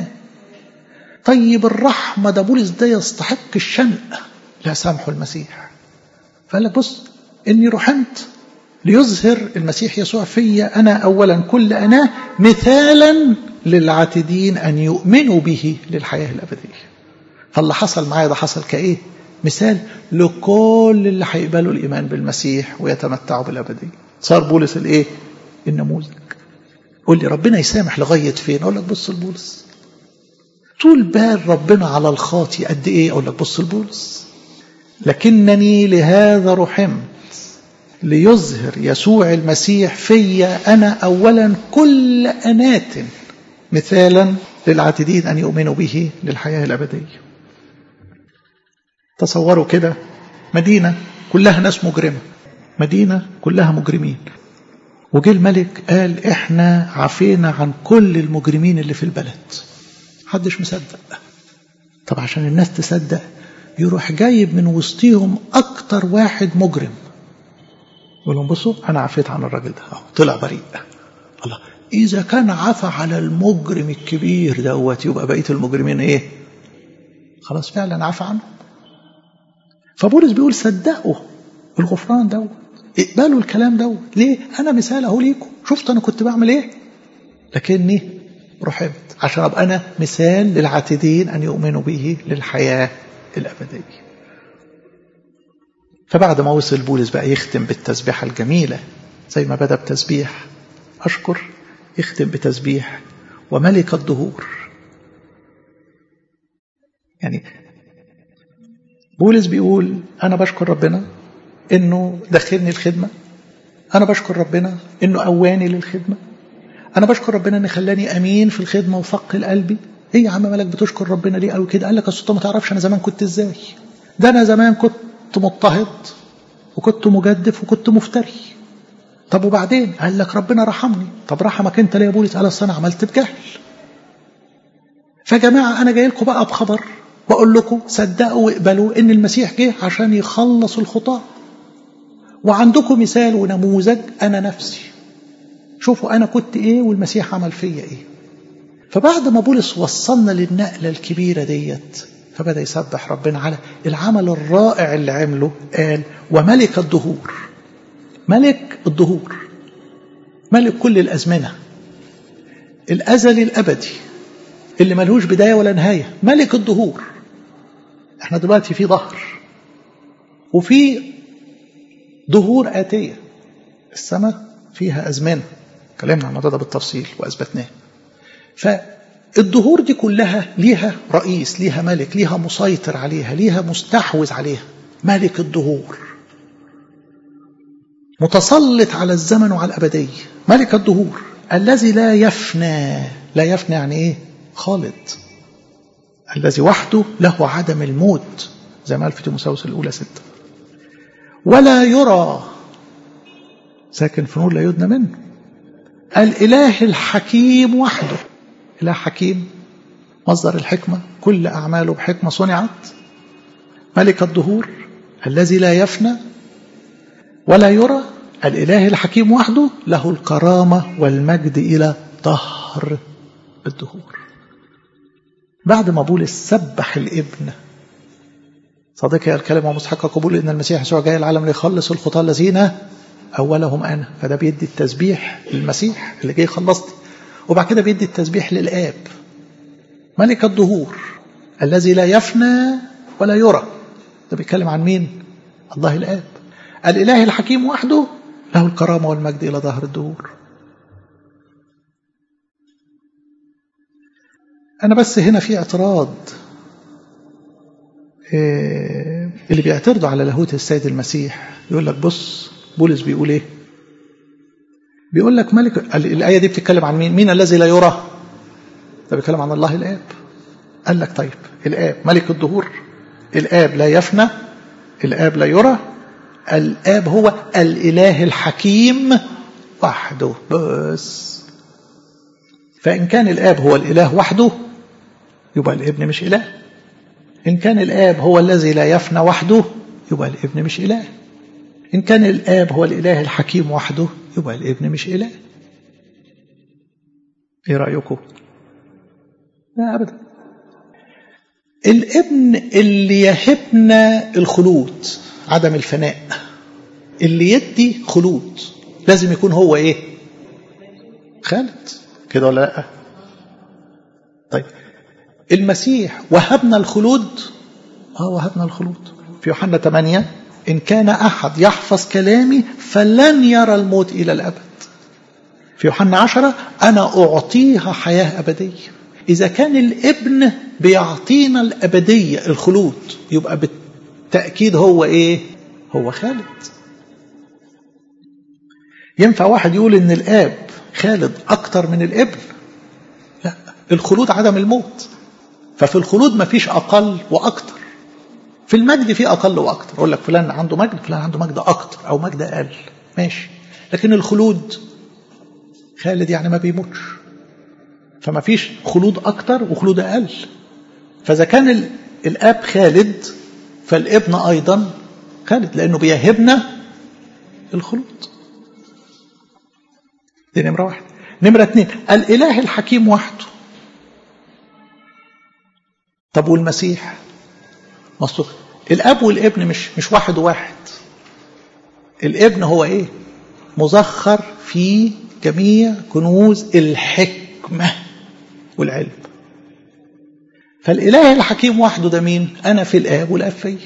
طيب الرحمه ده بولس ده يستحق الشنق لا سامحه المسيح فقال لك بص اني رحمت ليظهر المسيح يسوع فيا انا اولا كل اناه مثالا للعاتدين ان يؤمنوا به للحياه الابديه فاللي حصل معايا ده حصل كايه مثال لكل اللي هيقبلوا الايمان بالمسيح ويتمتعوا بالابديه صار بولس الايه النموذج قول لي ربنا يسامح لغايه فين اقول لك بص لبولس طول بال ربنا على الخاطي قد ايه اقول لك بص لبولس لكنني لهذا رحمت ليظهر يسوع المسيح فيا انا اولا كل انات مثالا للعاتدين ان يؤمنوا به للحياه الابديه تصوروا كده مدينه كلها ناس مجرمه مدينه كلها مجرمين وجه الملك قال احنا عفينا عن كل المجرمين اللي في البلد محدش مصدق طب عشان الناس تصدق يروح جايب من وسطيهم اكتر واحد مجرم يقول لهم بصوا انا عفيت عن الراجل ده اهو طلع بريء الله اذا كان عفى على المجرم الكبير دوت يبقى بقيه المجرمين ايه خلاص فعلا عفى عنهم فبولس بيقول صدقوا الغفران دوت اقبلوا الكلام دوت ليه انا مثال اهو ليكم شفت انا كنت بعمل ايه لكني رحمت عشان ابقى انا مثال للعاتدين ان يؤمنوا به للحياه الابديه فبعد ما وصل بولس بقى يختم بالتسبيحه الجميله زي ما بدا بتسبيح اشكر يختم بتسبيح وملك الدهور يعني بولس بيقول انا بشكر ربنا انه دخلني الخدمه انا بشكر ربنا انه قواني للخدمه انا بشكر ربنا ان خلاني امين في الخدمه وثقل قلبي ايه يا عم مالك بتشكر ربنا ليه قوي كده قال لك اصل ما تعرفش انا زمان كنت ازاي ده انا زمان كنت مضطهد وكنت مجدف وكنت مفتري طب وبعدين قال لك ربنا رحمني طب رحمك انت ليه يا بولس قال اصل انا عملت بجهل فيا جماعه انا جاي لكم بقى بخبر بقول لكم صدقوا واقبلوا ان المسيح جه عشان يخلص الخطاه وعندكم مثال ونموذج انا نفسي شوفوا انا كنت ايه والمسيح عمل فيا ايه فبعد ما بولس وصلنا للنقله الكبيره ديت فبدا يسبح ربنا على العمل الرائع اللي عمله قال وملك الدهور ملك الدهور ملك كل الازمنه الازلي الابدي اللي ملهوش بدايه ولا نهايه ملك الدهور احنا دلوقتي في ظهر وفي ظهور آتية السماء فيها أزمنة كلامنا عن الموضوع ده بالتفصيل وأثبتناه فالظهور دي كلها ليها رئيس ليها ملك ليها مسيطر عليها ليها مستحوذ عليها ملك الظهور متسلط على الزمن وعلى الأبدية ملك الظهور الذي لا يفنى لا يفنى يعني إيه خالد الذي وحده له عدم الموت زي ما قال في تيموساوس الأولى ستة ولا يرى ساكن في نور لا يدنى منه الإله الحكيم وحده إله حكيم مصدر الحكمة كل أعماله بحكمة صنعت ملك الدهور الذي لا يفنى ولا يرى الإله الحكيم وحده له الكرامة والمجد إلى ظهر الدهور بعد ما بولس سبح الابن صديقي الكلمة ومستحق قبول إن المسيح يسوع جاي العالم ليخلص الخطاة الذين أولهم أنا فده بيدي التسبيح للمسيح اللي جاي يخلصني وبعد كده بيدي التسبيح للآب ملك الدهور الذي لا يفنى ولا يرى ده بيتكلم عن مين الله الآب الإله الحكيم وحده له الكرامة والمجد إلى ظهر الدهور أنا بس هنا في اعتراض إيه اللي بيعترضوا على لاهوت السيد المسيح يقول لك بص بولس بيقول ايه بيقول لك ملك الآية دي بتتكلم عن مين مين الذي لا يرى ده بيتكلم عن الله الآب قال لك طيب الآب ملك الدهور الآب لا يفنى الآب لا يرى الآب هو الإله الحكيم وحده بس فإن كان الآب هو الإله وحده يبقى الابن مش إله إن كان الآب هو الذي لا يفنى وحده يبقى الابن مش إله إن كان الآب هو الإله الحكيم وحده يبقى الابن مش إله إيه رأيكم؟ لا أبدا الابن اللي يهبنا الخلود عدم الفناء اللي يدي خلود لازم يكون هو ايه خالد كده ولا لا طيب المسيح وهبنا الخلود اه وهبنا الخلود في يوحنا 8 إن كان أحد يحفظ كلامي فلن يرى الموت إلى الأبد في يوحنا 10 أنا أعطيها حياة أبدية إذا كان الابن بيعطينا الأبدية الخلود يبقى بالتأكيد هو إيه هو خالد ينفع واحد يقول إن الآب خالد أكتر من الابن لا الخلود عدم الموت ففي الخلود ما فيش أقل وأكتر في المجد في أقل وأكتر أقول لك فلان عنده مجد فلان عنده مجد أكتر أو مجد أقل ماشي لكن الخلود خالد يعني ما بيموتش فما فيش خلود أكتر وخلود أقل فإذا كان الآب خالد فالابن أيضا خالد لأنه بيهبنا الخلود دي نمرة واحد نمرة اثنين الإله الحكيم وحده طب والمسيح مصر الاب والابن مش مش واحد وواحد الابن هو ايه مزخر في جميع كنوز الحكمه والعلم فالاله الحكيم وحده ده مين انا في الاب والاب فيا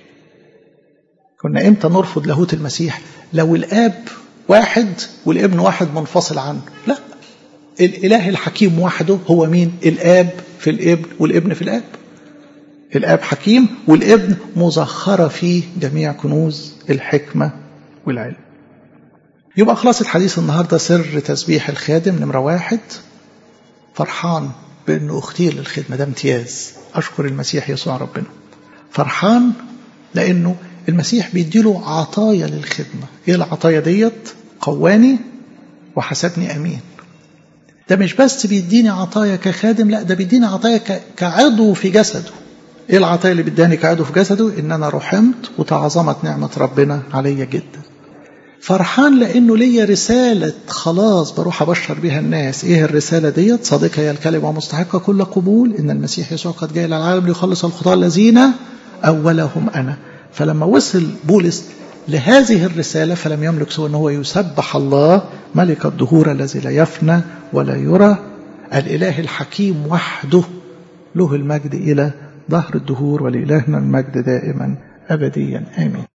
كنا امتى نرفض لاهوت المسيح لو الاب واحد والابن واحد منفصل عنه لا الاله الحكيم وحده هو مين الاب في الابن والابن في الاب الاب حكيم والابن مزخره في جميع كنوز الحكمه والعلم يبقى خلاص الحديث النهارده سر تسبيح الخادم نمره واحد فرحان بانه اختير للخدمه ده امتياز اشكر المسيح يسوع ربنا فرحان لانه المسيح بيديله عطايا للخدمه ايه العطايا ديت قواني وحسبني امين ده مش بس بيديني عطايا كخادم لا ده بيديني عطايا كعضو في جسده ايه العطايا اللي بيداني كعضو في جسده ان انا رحمت وتعظمت نعمه ربنا عليا جدا فرحان لانه ليا رساله خلاص بروح ابشر بها الناس ايه الرساله ديت صادقه هي الكلمه مستحقه كل قبول ان المسيح يسوع قد جاء الى العالم ليخلص الخطاه الذين اولهم انا فلما وصل بولس لهذه الرساله فلم يملك سوى ان هو يسبح الله ملك الدهور الذي لا يفنى ولا يرى الاله الحكيم وحده له المجد الى ظهر الدهور ولإلهنا المجد دائما أبديا آمين